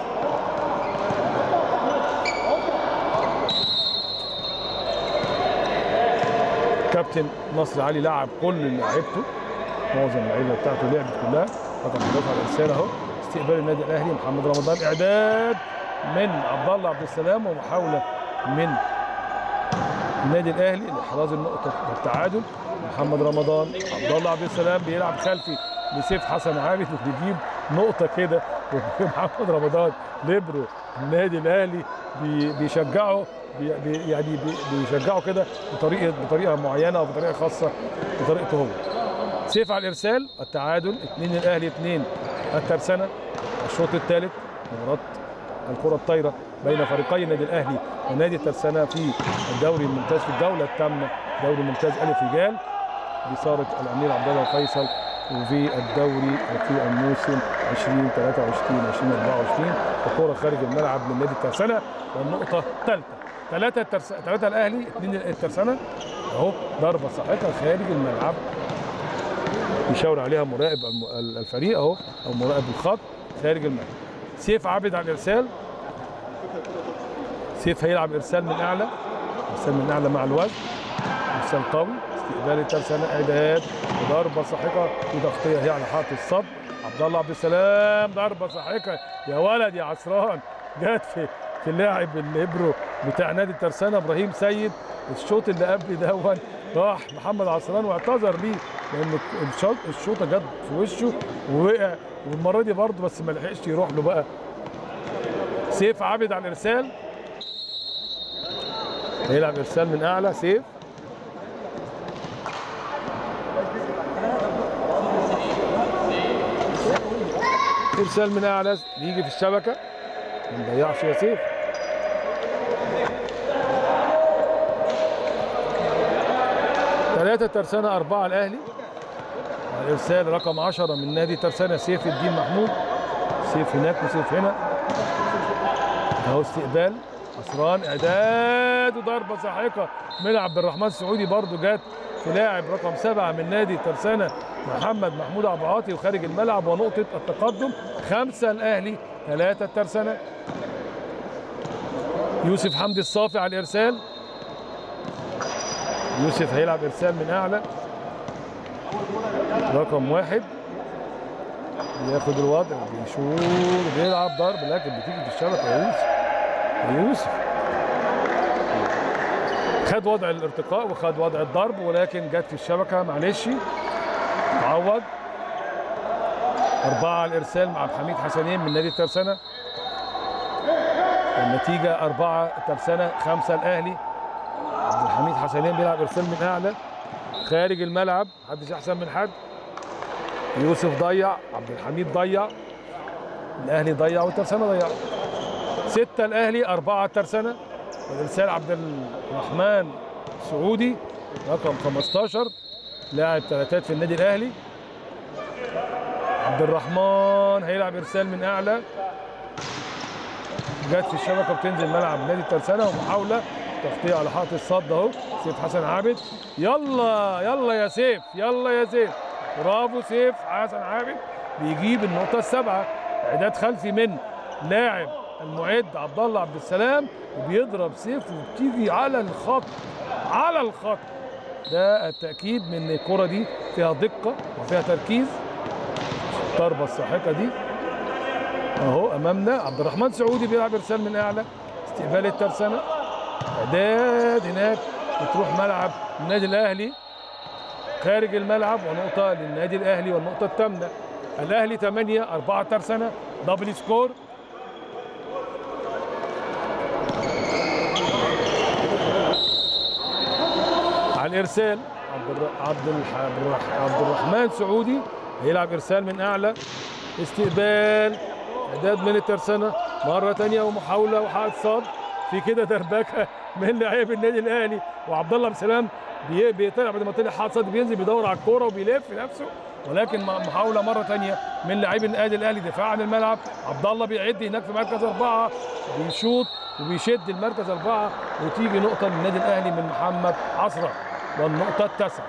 كابتن نصر علي لعب كل لعيبته معظم اللعيبه بتاعته لعبت كلها رقم 11 على الارسال اهو استقبال النادي الاهلي محمد رمضان اعداد من عبد الله عبد السلام ومحاوله من النادي الاهلي لاحراز النقطه والتعادل محمد رمضان عبد الله عبد السلام بيلعب خلفي لسيف حسن عابد وبيجيب نقطه كده ومحمد رمضان ليبرو النادي الاهلي بي- بيشجعه بي بي- يعني بي- بيشجعه كده بطريقه بطريقه معينه او بطريقه خاصه بطريقته هو سيف على الارسال التعادل اثنين الاهلي اثنين الترسانه الشوط الثالث مباراه الكره الطايره بين فريقي النادي الاهلي ونادي الترسانه في الدوري الممتاز في الجوله الثامنه دوري ممتاز الف رجال بصاله الامير عبد الله فيصل وفي الدوري في الموسم 2023 2024 وكره خارج الملعب من نادي الترسانه والنقطه الثالثه ثلاثه الترس... ثلاثه الاهلي اثنين الترسانه اهو ضربه صاحبها خارج الملعب يشاور عليها مراقب الم- الفريق اهو او مراقب الخط خارج الملعب سيف عابد على الارسال سيف هيلعب ارسال من اعلى ارسال من اعلى مع الوزن ارسال قوي استقبال الترسانه اعداد وضربه ساحقه في تغطيه هي على حائط الصد عبد الله عبد السلام ضربه ساحقه يا ولد يا عصران جت في اللاعب الليبرو بتاع نادي الترسانه ابراهيم سيد الشوط اللي قبل دون راح محمد عصران واعتذر ليه لان الشوط الشوطه جت في وشه ووقع والمره دي برضه بس ما لحقش يروح له بقى سيف عابد على الارسال هيلعب ارسال من اعلى سيف ارسال من اعلى يجي في الشبكه ما نضيعش يا سيف ثلاثة ترسانة أربعة الأهلي على الإرسال رقم 10 من نادي ترسانة سيف الدين محمود سيف هناك وسيف هنا أهو استقبال عصران إعداد وضربة ساحقة من عبد الرحمن السعودي برضو جت في لاعب رقم سبعة من نادي ترسانة محمد محمود عبد العاطي وخارج الملعب ونقطة التقدم خمسة الأهلي ثلاثة الترسانة يوسف حمدي الصافي على الإرسال يوسف هيلعب إرسال من أعلى رقم واحد بياخد الوضع بيشوط بيلعب ضرب لكن بتيجي في الشبكة يا يوسف يا يوسف خد وضع الارتقاء وخد وضع الضرب ولكن جت في الشبكة معلش تعوض أربعة على الإرسال مع عبد الحميد حسنين من نادي الترسانة النتيجة أربعة الترسانة خمسة الأهلي عبد الحميد حسنين بيلعب إرسال من أعلى خارج الملعب محدش أحسن من حد يوسف ضيع عبد الحميد ضيع الأهلي ضيع والترسانة ضيع ستة الأهلي أربعة الترسانة والإرسال عبد الرحمن سعودي رقم 15 لاعب ثلاثات في النادي الأهلي عبد الرحمن هيلعب إرسال من أعلى جت في الشبكة وبتنزل ملعب نادي الترسانة ومحاولة تغطية على حائط الصد أهو سيف حسن عابد يلا يلا يا سيف يلا يا سيف برافو سيف حسن عابد بيجيب النقطة السابعة إعداد خلفي من لاعب المعد عبد الله عبد السلام وبيضرب سيف وبتيجي على الخط على الخط ده التأكيد من إن الكرة دي فيها دقة وفيها تركيز الضربة الساحقة دي اهو امامنا عبد الرحمن سعودي بيلعب ارسال من اعلى استقبال الترسانة اعداد هناك بتروح ملعب النادي الاهلي خارج الملعب ونقطة للنادي الاهلي والنقطة الثامنة الاهلي 8 4 ترسانة دبل سكور على الارسال عبد الر- عبد الح- عبد الرح- عبد الرحمن سعودي هيلعب ارسال من اعلى استقبال اعداد من الترسانة مرة تانية ومحاولة وحائط صاد في كده دربكة من لاعب النادي الاهلي وعبد الله عبد السلام بي- بيطلع بعد ما طلع حائط صاد بينزل بيدور على الكورة وبيلف نفسه ولكن مع محاولة مرة تانية من لاعبي النادي الاهلي دفاع عن الملعب عبد الله بيعد هناك في مركز أربعة بيشوط وبيشد المركز أربعة وتيجي نقطة للنادي الاهلي من محمد عصرة والنقطة التاسعة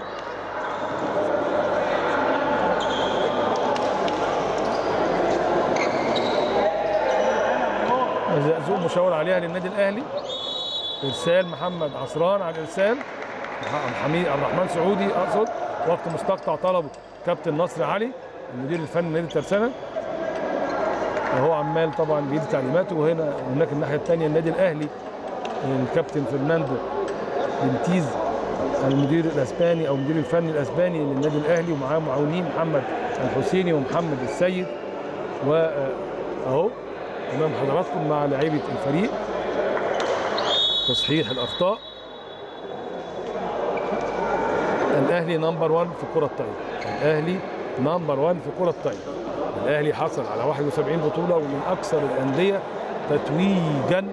زقزوق مشاور عليها للنادي الاهلي ارسال محمد عصران على الارسال مح- حميد عبد الرحمن سعودي اقصد وقت مستقطع طلبه كابتن نصر علي المدير الفني لنادي الترسانه وهو عمال طبعا بيدي تعليماته وهنا هناك الناحيه الثانيه النادي الاهلي الكابتن فرناندو بنتيز المدير الاسباني او المدير الفني الاسباني للنادي الاهلي ومعاه معاونين محمد الحسيني ومحمد السيد واهو امام حضراتكم مع لعيبه الفريق تصحيح الاخطاء الاهلي نمبر 1 في كره الطايره الاهلي نمبر 1 في كره الطايره الاهلي حصل على 71 بطوله ومن اكثر الانديه تتويجا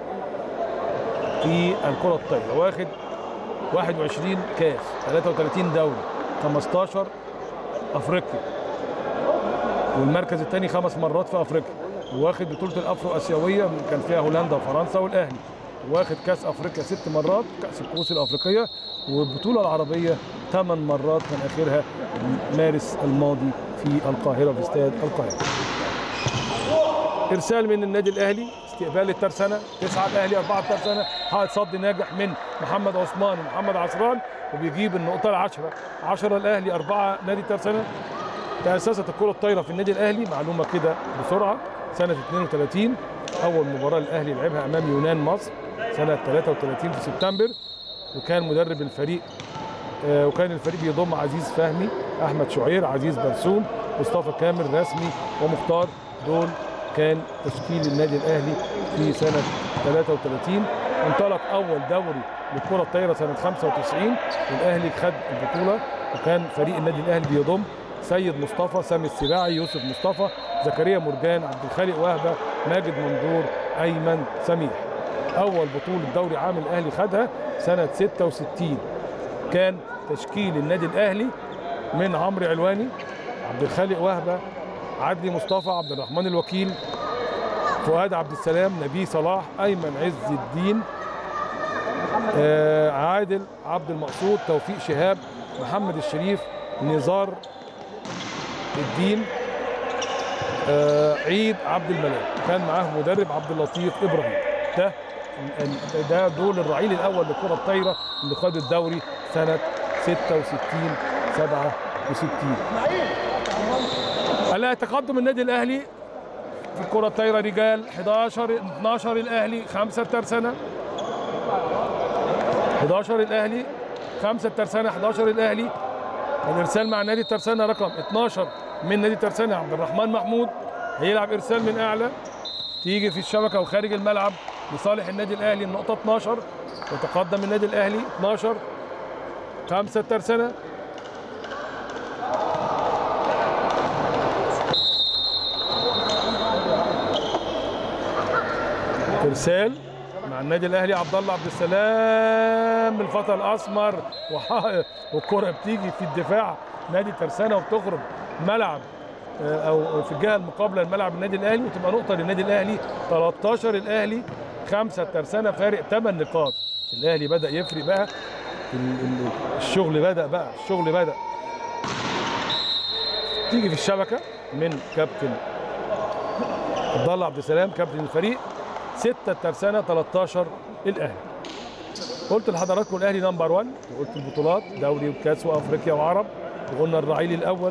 في الكره الطايره واخد 21 كاس 33 دوري 15 افريقيا والمركز الثاني خمس مرات في افريقيا واخد بطوله الافرو اسيويه كان فيها هولندا وفرنسا والاهلي واخد كاس افريقيا ست مرات كاس الكؤوس الافريقيه والبطوله العربيه ثمان مرات كان اخرها مارس الماضي في القاهره في استاد القاهره ارسال من النادي الاهلي استقبال الترسانه تسعه الاهلي اربعه الترسانه حائط صد ناجح من محمد عثمان ومحمد عصران وبيجيب النقطه العشره 10 الاهلي اربعه نادي الترسانه تأسست الكرة الطايرة في النادي الأهلي معلومة كده بسرعة سنة 32 اول مباراه الاهلي لعبها امام يونان مصر سنه 33 في سبتمبر وكان مدرب الفريق آه، وكان الفريق بيضم عزيز فهمي احمد شعير عزيز برسوم مصطفى كامل رسمي ومختار دول كان تشكيل النادي الاهلي في سنه 33 انطلق اول دوري للكره الطايره سنه 95 والاهلي خد البطوله وكان فريق النادي الاهلي بيضم سيد مصطفى سامي السباعي يوسف مصطفى زكريا مرجان عبد الخالق وهبه ماجد مندور ايمن سميح اول بطوله دوري عام الاهلي خدها سنه 66 كان تشكيل النادي الاهلي من عمرو علواني عبد الخالق وهبه عدلي مصطفى عبد الرحمن الوكيل فؤاد عبد السلام نبي صلاح ايمن عز الدين آه عادل عبد المقصود توفيق شهاب محمد الشريف نزار الدين آه عيد عبد الملاك كان معاه مدرب عبد اللطيف ابراهيم ده ده دول الرعيل الاول للكره الطايره اللي خد الدوري سنه 66 67 هلا تقدم النادي الاهلي في الكره الطايره رجال 11 12 الاهلي 5 الترسانه 11 الاهلي 5 الترسانه 11 الاهلي الارسال مع نادي الترسانه رقم 12 من نادي الترسانه عبد الرحمن محمود هيلعب ارسال من اعلى تيجي في الشبكه وخارج الملعب لصالح النادي الاهلي النقطه 12 يتقدم النادي الاهلي 12 5 الترسانه ارسال مع النادي الاهلي عبد الله عبد السلام الفتى الاسمر وح- والكره بتيجي في الدفاع نادي ترسانه وبتخرج ملعب آه، او في الجهه المقابله لملعب النادي الاهلي وتبقى نقطه للنادي الاهلي 13 الاهلي خمسه ترسانه فارق 8 نقاط الاهلي بدا يفرق بقى ال- ال- الشغل بدا بقى الشغل بدا تيجي في الشبكه من كابتن عبد الله عبد السلام كابتن الفريق 6 الترسانه 13 الاهلي قلت لحضراتكم الاهلي نمبر 1 وقلت البطولات دوري وكاس وافريقيا وعرب وقلنا الرعيل الاول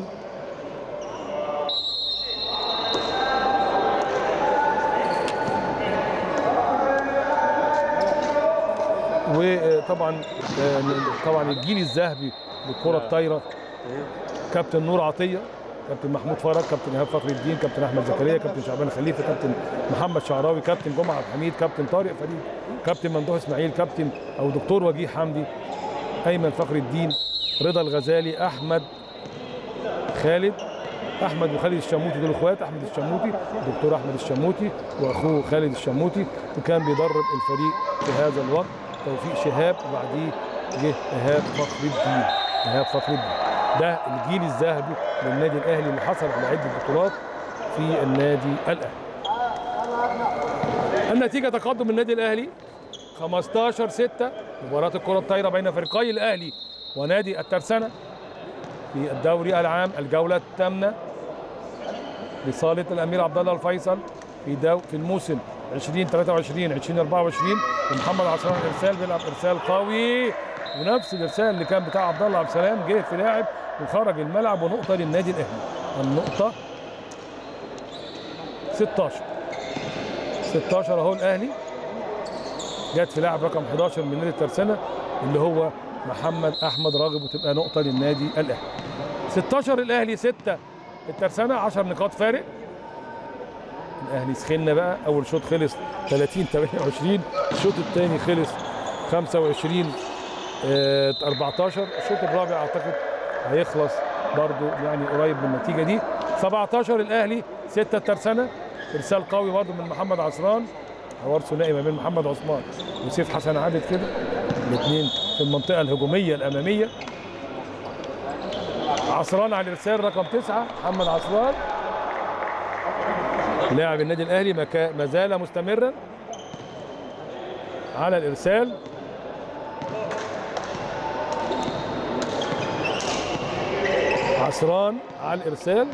وطبعا آه، طبعا الجيل الذهبي للكره الطايره كابتن نور عطيه كابتن محمود فرج كابتن ايهاب فخر الدين كابتن احمد زكريا كابتن شعبان خليفه كابتن محمد شعراوي كابتن جمعه عبد الحميد كابتن طارق فريد كابتن ممدوح اسماعيل كابتن او دكتور وجيه حمدي ايمن فخر الدين رضا الغزالي احمد خالد احمد وخالد الشموتي دول اخوات احمد الشموتي دكتور احمد الشموتي واخوه خالد الشموتي وكان بيدرب الفريق في هذا الوقت توفيق شهاب وبعديه جه ايهاب فخر الدين ايهاب فخر الدين ده الجيل الذهبي للنادي الاهلي اللي حصل على عده بطولات في النادي الاهلي النتيجه تقدم النادي الاهلي 15 6 مباراه الكره الطايره بين فريقي الاهلي ونادي الترسانه في الدوري العام الجوله الثامنه لصاله الامير عبد الله الفيصل في دو في الموسم 2023 2024 ومحمد عصام ارسال بيلعب ارسال قوي ونفس الارسال اللي كان بتاع عبد الله عبد السلام جه في لاعب وخرج الملعب ونقطه للنادي الاهلي النقطه 16 16 اهو الاهلي جت في لاعب رقم 11 من نادي الترسانه اللي هو محمد احمد راغب وتبقى نقطه للنادي الاهلي 16 الاهلي 6 الترسانه 10 نقاط فارق الاهلي سخنا بقى اول شوط خلص 30 28 الشوط الثاني خلص 25 آه، 14 الشوط الرابع اعتقد هيخلص برضو يعني قريب من النتيجه دي 17 الاهلي 6 الترسانه ارسال قوي برضو من محمد عصران حوار ثنائي ما بين محمد عثمان وسيف حسن عادل كده الاثنين في المنطقه الهجوميه الاماميه عصران على الارسال رقم تسعة محمد عصران لاعب النادي الاهلي مكا- ما زال مستمرا على الارسال عصران على الارسال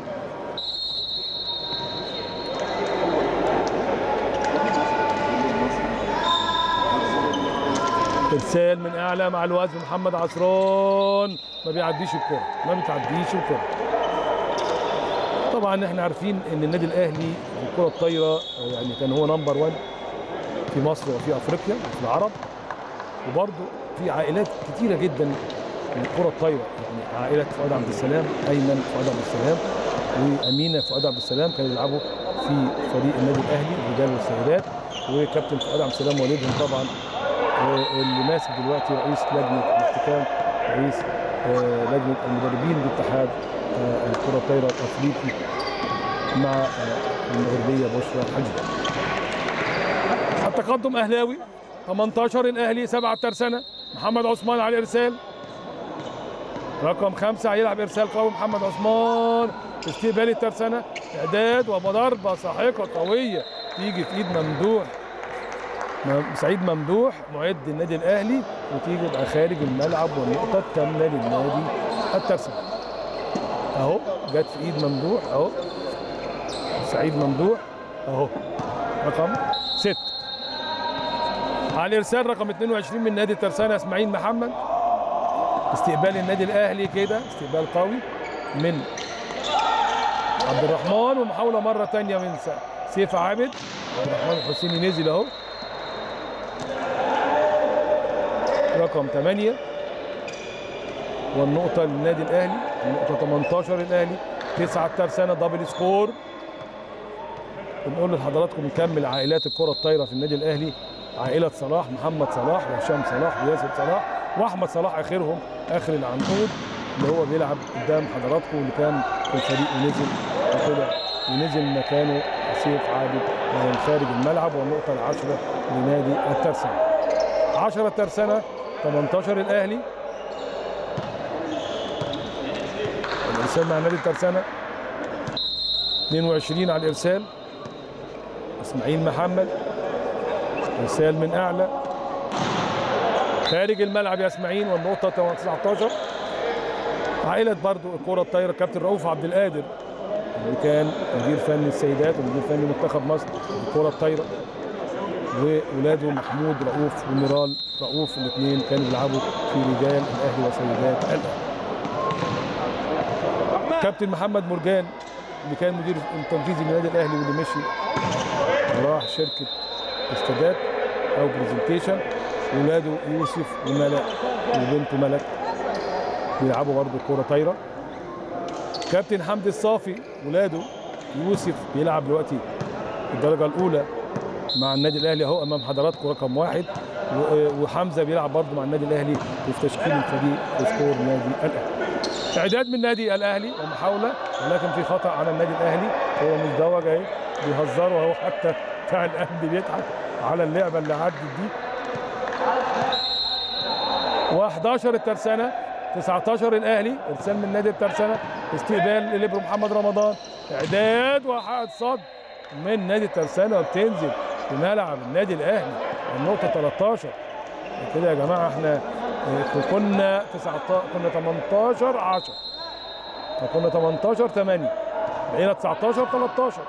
ارسال من اعلى مع الوزن محمد عصران ما بيعديش الكره ما بتعديش الكره طبعا احنا عارفين ان النادي الاهلي في الكره الطايره يعني كان هو نمبر 1 في مصر وفي افريقيا وفي العرب وبرضه في عائلات كتيره جدا من الكره الطايره يعني عائله فؤاد عبد السلام ايمن فؤاد عبد السلام وامينه فؤاد عبد السلام كانوا يلعبوا في فريق النادي الاهلي الرجال والسيدات وكابتن فؤاد عبد السلام والدهم طبعا آه، اللي ماسك دلوقتي رئيس لجنه الاحتكام رئيس آه، لجنه المدربين باتحاد آه، الكره الطايره الافريقي مع آه، المغربيه بشرى حجي التقدم اهلاوي 18 الاهلي 7 الترسانه محمد عثمان على الارسال رقم خمسة هيلعب ارسال قوي محمد عثمان استقبال الترسانه اعداد وضربه ساحقه قويه تيجي في ايد ممدوح م- سعيد ممدوح معد النادي الاهلي وتيجي تبقى خارج الملعب والنقطه الثامنه للنادي الترسانه اهو جت في ايد ممدوح اهو سعيد ممدوح اهو رقم ستة على الارسال رقم 22 من نادي الترسانه اسماعيل محمد استقبال النادي الاهلي كده استقبال قوي من عبد الرحمن ومحاوله مره ثانيه من س- سيف عابد عبد الرحمن الحسيني نزل اهو رقم 8 والنقطة للنادي الأهلي النقطة 18 الأهلي 9 الترسانة دبل سكور بنقول لحضراتكم نكمل عائلات الكرة الطايرة في النادي الأهلي عائلة صلاح محمد صلاح وهشام صلاح وياسر صلاح وأحمد صلاح آخرهم آخر العنقود اللي هو بيلعب قدام حضراتكم اللي كان في الفريق ونزل وطلع ونزل مكانه سيف عابد وهو خارج الملعب والنقطة العشرة لنادي الترسانة 10 الترسانة 18 الأهلي الإرسال مع نادي الترسانة 22 على الإرسال إسماعيل محمد إرسال من أعلى خارج الملعب يا إسماعيل والنقطة 19 عائلة برضو الكرة الطايرة كابتن رؤوف عبد القادر اللي كان مدير فني السيدات ومدير فني منتخب مصر الكرة الطايرة وولاده محمود رؤوف وميرال رؤوف الاثنين كانوا بيلعبوا في رجال الاهلي وسيدات الاهلي. كابتن محمد مرجان اللي كان مدير التنفيذي للنادي الاهلي واللي مشي وراح شركه استادات او برزنتيشن ولاده يوسف وملك وبنته ملك بيلعبوا برضه كوره طايره كابتن حمدي الصافي ولاده يوسف بيلعب دلوقتي الدرجه الاولى مع النادي الاهلي اهو امام حضراتكم رقم واحد و- وحمزه بيلعب برضه مع النادي الاهلي وفي تشكيل الفريق في سكور نادي الاهلي. اعداد من نادي الاهلي ومحاوله ولكن في خطا على النادي الاهلي هو مزدوج اهي بيهزروا اهو حتى بتاع الاهلي بيضحك على اللعبه اللي عدت دي. و11 الترسانه 19 الاهلي ارسال من نادي الترسانه استقبال لليبرو محمد رمضان اعداد وحائط صد من نادي الترسانه وبتنزل في ملعب النادي الاهلي النقطه 13 كده يا جماعه احنا اه، كنا 19 كنا 18 10 فكنا 18 8 بقينا 19 13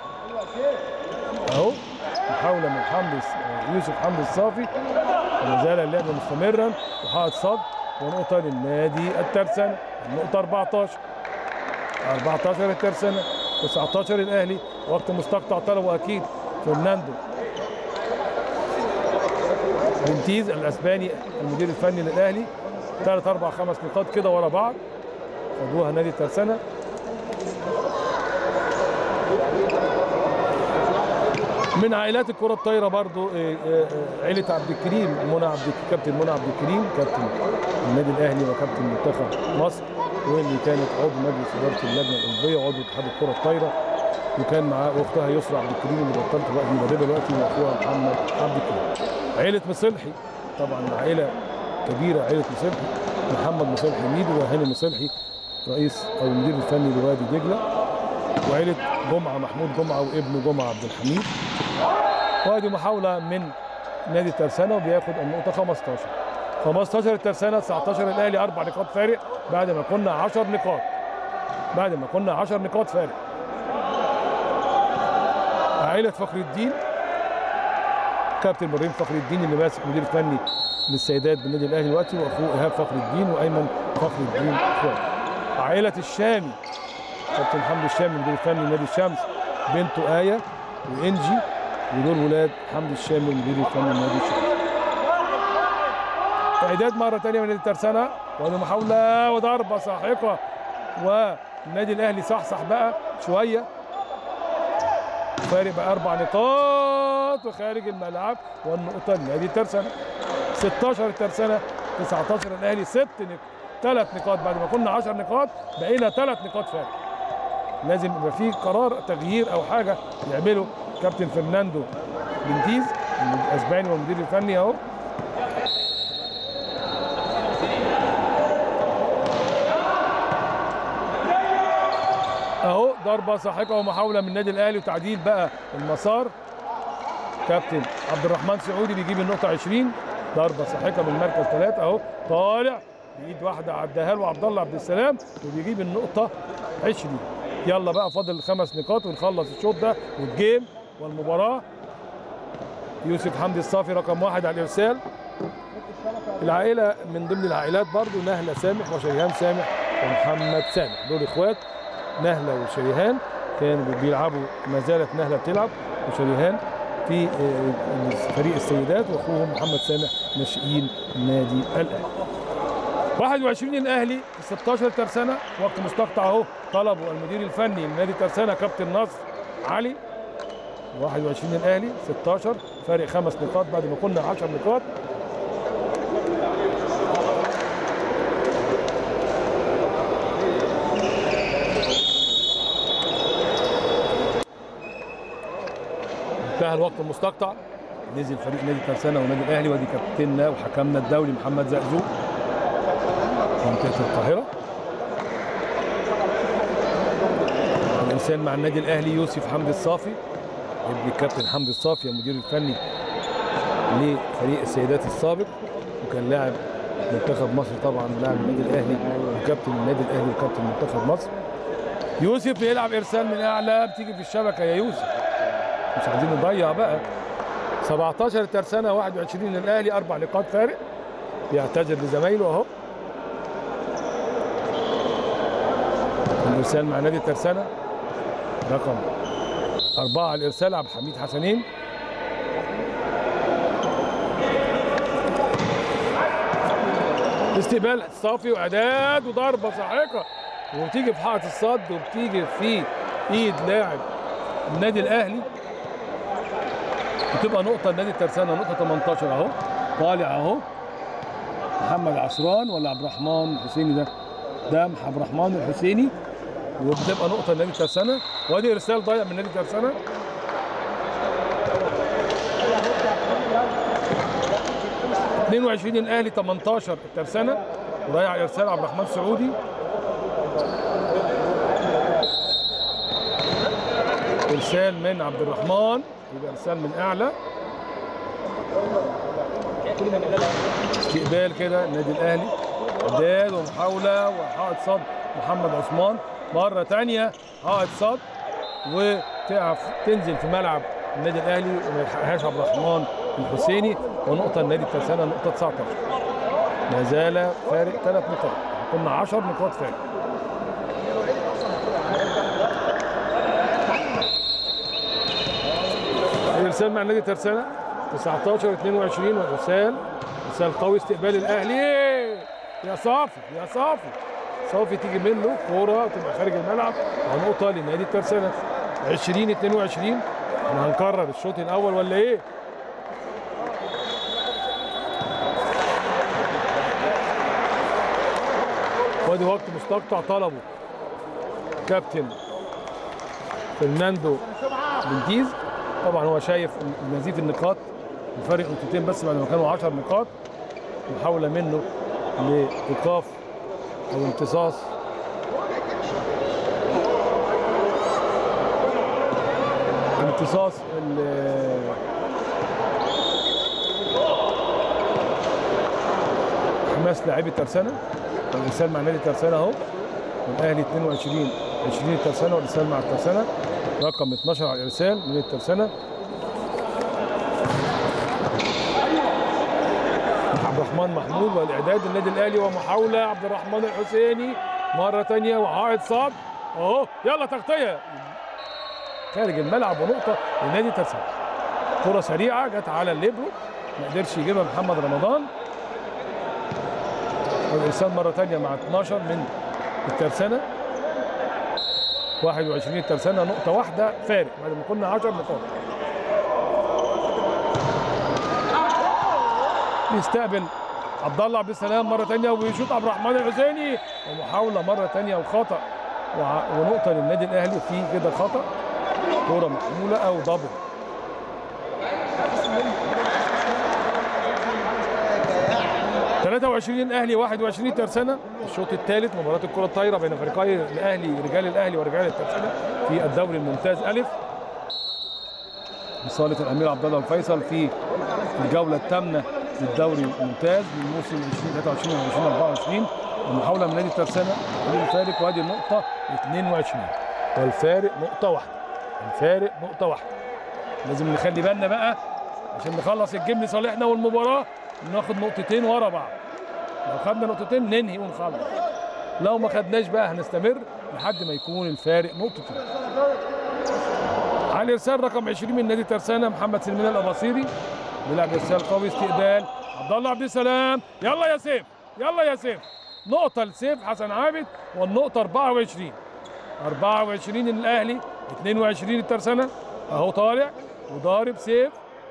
اهو محاوله من حمدي الس- يوسف حمدي الصافي وما زال اللعب مستمرا وحائط صد ونقطه للنادي الترسانه النقطه 14 14 الترسانة 19 الاهلي وقت مستقطع طلبه اكيد فرناندو بنتيز الاسباني المدير الفني للاهلي ثلاث اربع خمس نقاط كده ورا بعض خدوها نادي الترسانة من عائلات الكرة الطايرة برضو آه، آه، آه، عيلة عبد الكريم منى عبد كابتن منى عبد الكريم كابتن النادي الأهلي وكابتن منتخب مصر واللي كانت عضو مجلس إدارة اللجنة الأولمبية وعضو اتحاد الكرة الطايرة وكان معاه أختها يسرى عبد الكريم اللي بطلت بقى مدربة دلوقتي وأخوها محمد عبد الكريم. عيلة مصلحي طبعا عائلة كبيرة عيلة مصلحي محمد مصلحي ميدو وهاني مصلحي رئيس أو المدير الفني لوادي دجلة وعيلة جمعة محمود جمعة وابنه جمعة عبد الحميد وادي محاولة من نادي الترسانة وبياخد النقطة 15 15 الترسانة 19 الأهلي أربع نقاط فارق بعد ما كنا 10 نقاط بعد ما كنا 10 نقاط فارق عائلة فخر الدين كابتن ابراهيم فخر الدين اللي ماسك مدير فني للسيدات بالنادي الاهلي دلوقتي واخوه ايهاب فخر الدين وايمن فخر الدين اخوات عائله الشامي كابتن حمدي الشامي مدير الفني نادي الشمس بنته آية وإنجي ودول ولاد حمدي الشامي مدير الفني نادي الشمس إعداد مرة تانية من نادي الترسانة وادي محاولة وضربة ساحقة والنادي الأهلي صحصح بقى شوية فارق بقى أربع نقاط وخارج الملعب والنقطة لنادي الترسانة 16 الترسانة 19 الأهلي ست نقاط ثلاث نقاط بعد ما كنا 10 نقاط بقينا ثلاث نقاط فارق لازم يبقى في قرار تغيير او حاجه يعمله كابتن فرناندو بنتيز الاسباني والمدير الفني اهو اهو ضربه ساحقه ومحاوله من النادي الاهلي وتعديل بقى المسار كابتن عبد الرحمن سعودي بيجيب النقطه 20 ضربه ساحقه من مركز ثلاثه اهو طالع بايد واحده عداها له عبد الله عبد السلام وبيجيب النقطه 20 يلا بقى فاضل خمس نقاط ونخلص الشوط ده والجيم والمباراه يوسف حمدي الصافي رقم واحد على الارسال العائله من ضمن العائلات برضو نهله سامح وشريهان سامح ومحمد سامح دول اخوات نهله وشريهان كانوا بيلعبوا ما زالت نهله بتلعب وشريهان في فريق السيدات واخوهم محمد سامح ناشئين نادي الاهلي 21 الاهلي 16 ترسانه وقت مستقطع اهو طلبوا المدير الفني لنادي ترسانه كابتن نصر علي 21 الاهلي 16 فارق خمس نقاط بعد ما كنا 10 نقاط انتهى الوقت المستقطع نزل فريق نادي ترسانه ونادي الاهلي وادي كابتننا وحكمنا الدولي محمد زقزوق منطقه القاهره الانسان مع النادي الاهلي يوسف حمدي الصافي ابن الكابتن حمدي الصافي المدير الفني لفريق السيدات السابق وكان لاعب منتخب مصر طبعا لاعب النادي الاهلي وكابتن النادي الاهلي وكابتن منتخب مصر يوسف بيلعب ارسال من اعلى بتيجي في الشبكه يا يوسف مش عايزين نضيع بقى 17 ترسانه 21 للاهلي اربع نقاط فارق بيعتذر لزمايله اهو الارسال مع نادي الترسانه رقم أربعة على الإرسال عبد الحميد حسنين استقبال صافي وإعداد وضربة ساحقة وبتيجي في حائط الصد وبتيجي في إيد لاعب النادي الأهلي وتبقى نقطة لنادي الترسانة نقطة 18 أهو طالع أهو محمد عصران ولا عبد الرحمن الحسيني ده ده عبد الرحمن الحسيني وبتبقى نقطة لنادي الترسانة وادي ارسال ضايع من نادي الترسانة اتنين وعشرين الاهلي 18 الترسانة وضيع ارسال عبد الرحمن سعودي ارسال من عبد الرحمن يبقى ارسال من اعلى استقبال كده النادي الاهلي اعداد ومحاوله وحائط صد محمد عثمان مره ثانيه حائط صد وتقف تنزل في ملعب النادي الاهلي وما يلحقهاش عبد الرحمن الحسيني ونقطه النادي الترسانه نقطه 19 ما زال فارق ثلاث نقاط كنا 10 نقاط فارق الارسال مع النادي الترسانه 19 22 والارسال ارسال قوي استقبال الاهلي يا صافي يا صافي صافي تيجي منه كوره تبقى خارج الملعب ونقطه لنادي الترسانه 20 22 احنا هنكرر الشوط الاول ولا ايه؟ وادي وقت مستقطع طلبه كابتن فرناندو بنتيز طبعا هو شايف نزيف النقاط بفارق نقطتين بس بعد ما كانوا 10 نقاط محاوله منه لايقاف او امتصاص امتصاص حماس لاعبي الترسانه الارسال مع نادي الترسانه اهو الاهلي 22 20 الترسانه والارسال مع الترسانه رقم 12 على الارسال من الترسانه عبد الرحمن محمود والاعداد النادي الاهلي ومحاوله عبد الرحمن الحسيني مره ثانيه وعائد صاد اهو يلا تغطيه خارج الملعب ونقطه لنادي ترسانة كره سريعه جت على الليبرو ما قدرش يجيبها محمد رمضان والارسال مره ثانيه مع 12 من الترسانة 21 الترسانة نقطه واحده فارق بعد ما كنا 10 نقاط بيستقبل عبد الله عبد السلام مره ثانيه ويشوط عبد الرحمن الحسيني ومحاوله مره ثانيه وخطا وع- ونقطه للنادي الاهلي في كده خطا كوره محموله او دبل تلاتة وعشرين اهلي 21 ترسانة الشوط الثالث مباراة الكرة الطايرة بين فريقي الاهلي رجال الاهلي ورجال الترسانة في الدوري الممتاز الف بصالة الامير عبد الله الفيصل في الجولة الثامنة للدوري الممتاز للموسم 2023 و 2024 المحاولة من نادي الترسانة وليد الفارق وادي النقطة 22 والفارق نقطة واحدة الفارق نقطة واحدة لازم نخلي بالنا بقى عشان نخلص الجيم لصالحنا والمباراة ناخد نقطتين ورا بعض لو خدنا نقطتين ننهي ونخلص لو ما خدناش بقى هنستمر لحد ما يكون الفارق نقطتين على الارسال رقم 20 من نادي ترسانة محمد سلمان الاباصيري بيلعب ارسال قوي استقبال عبد الله عبد السلام يلا يا سيف يلا يا سيف نقطة لسيف حسن عابد والنقطة 24 24 الاهلي 22 الترسانة اهو طالع وضارب سيف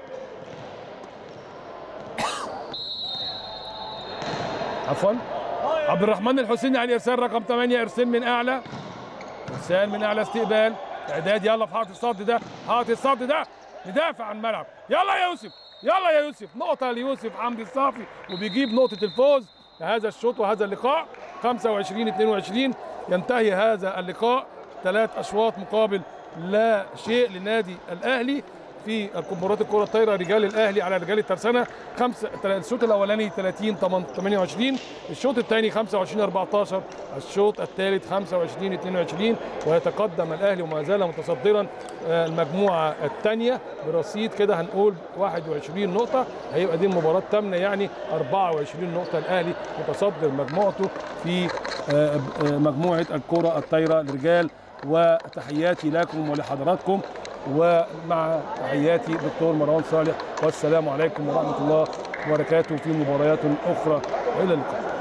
عفوا عبد الرحمن الحسيني على الارسال رقم 8 ارسال من اعلى ارسال من اعلى استقبال اعداد يلا في حائط الصد ده حائط الصد ده ندافع عن الملعب يلا يا يوسف يلا يا يوسف نقطة ليوسف حمدي الصافي وبيجيب نقطة الفوز هذا الشوط وهذا اللقاء 25 22 ينتهي هذا اللقاء ثلاث اشواط مقابل لا شيء لنادي الاهلي في مباراه الكره الطايره رجال الاهلي على رجال الترسانه خمسه الشوط الاولاني 30 28 الشوط الثاني 25 14 الشوط الثالث 25 22 ويتقدم الاهلي وما زال متصدرا آه، المجموعه الثانيه برصيد كده هنقول 21 نقطه هيبقى دي المباراه الثامنه يعني 24 نقطه الاهلي متصدر مجموعته في آه، آه، مجموعه الكره الطايره الرجال وتحياتي لكم ولحضراتكم ومع تحياتي دكتور مروان صالح والسلام عليكم ورحمه الله وبركاته في مباريات اخرى والى اللقاء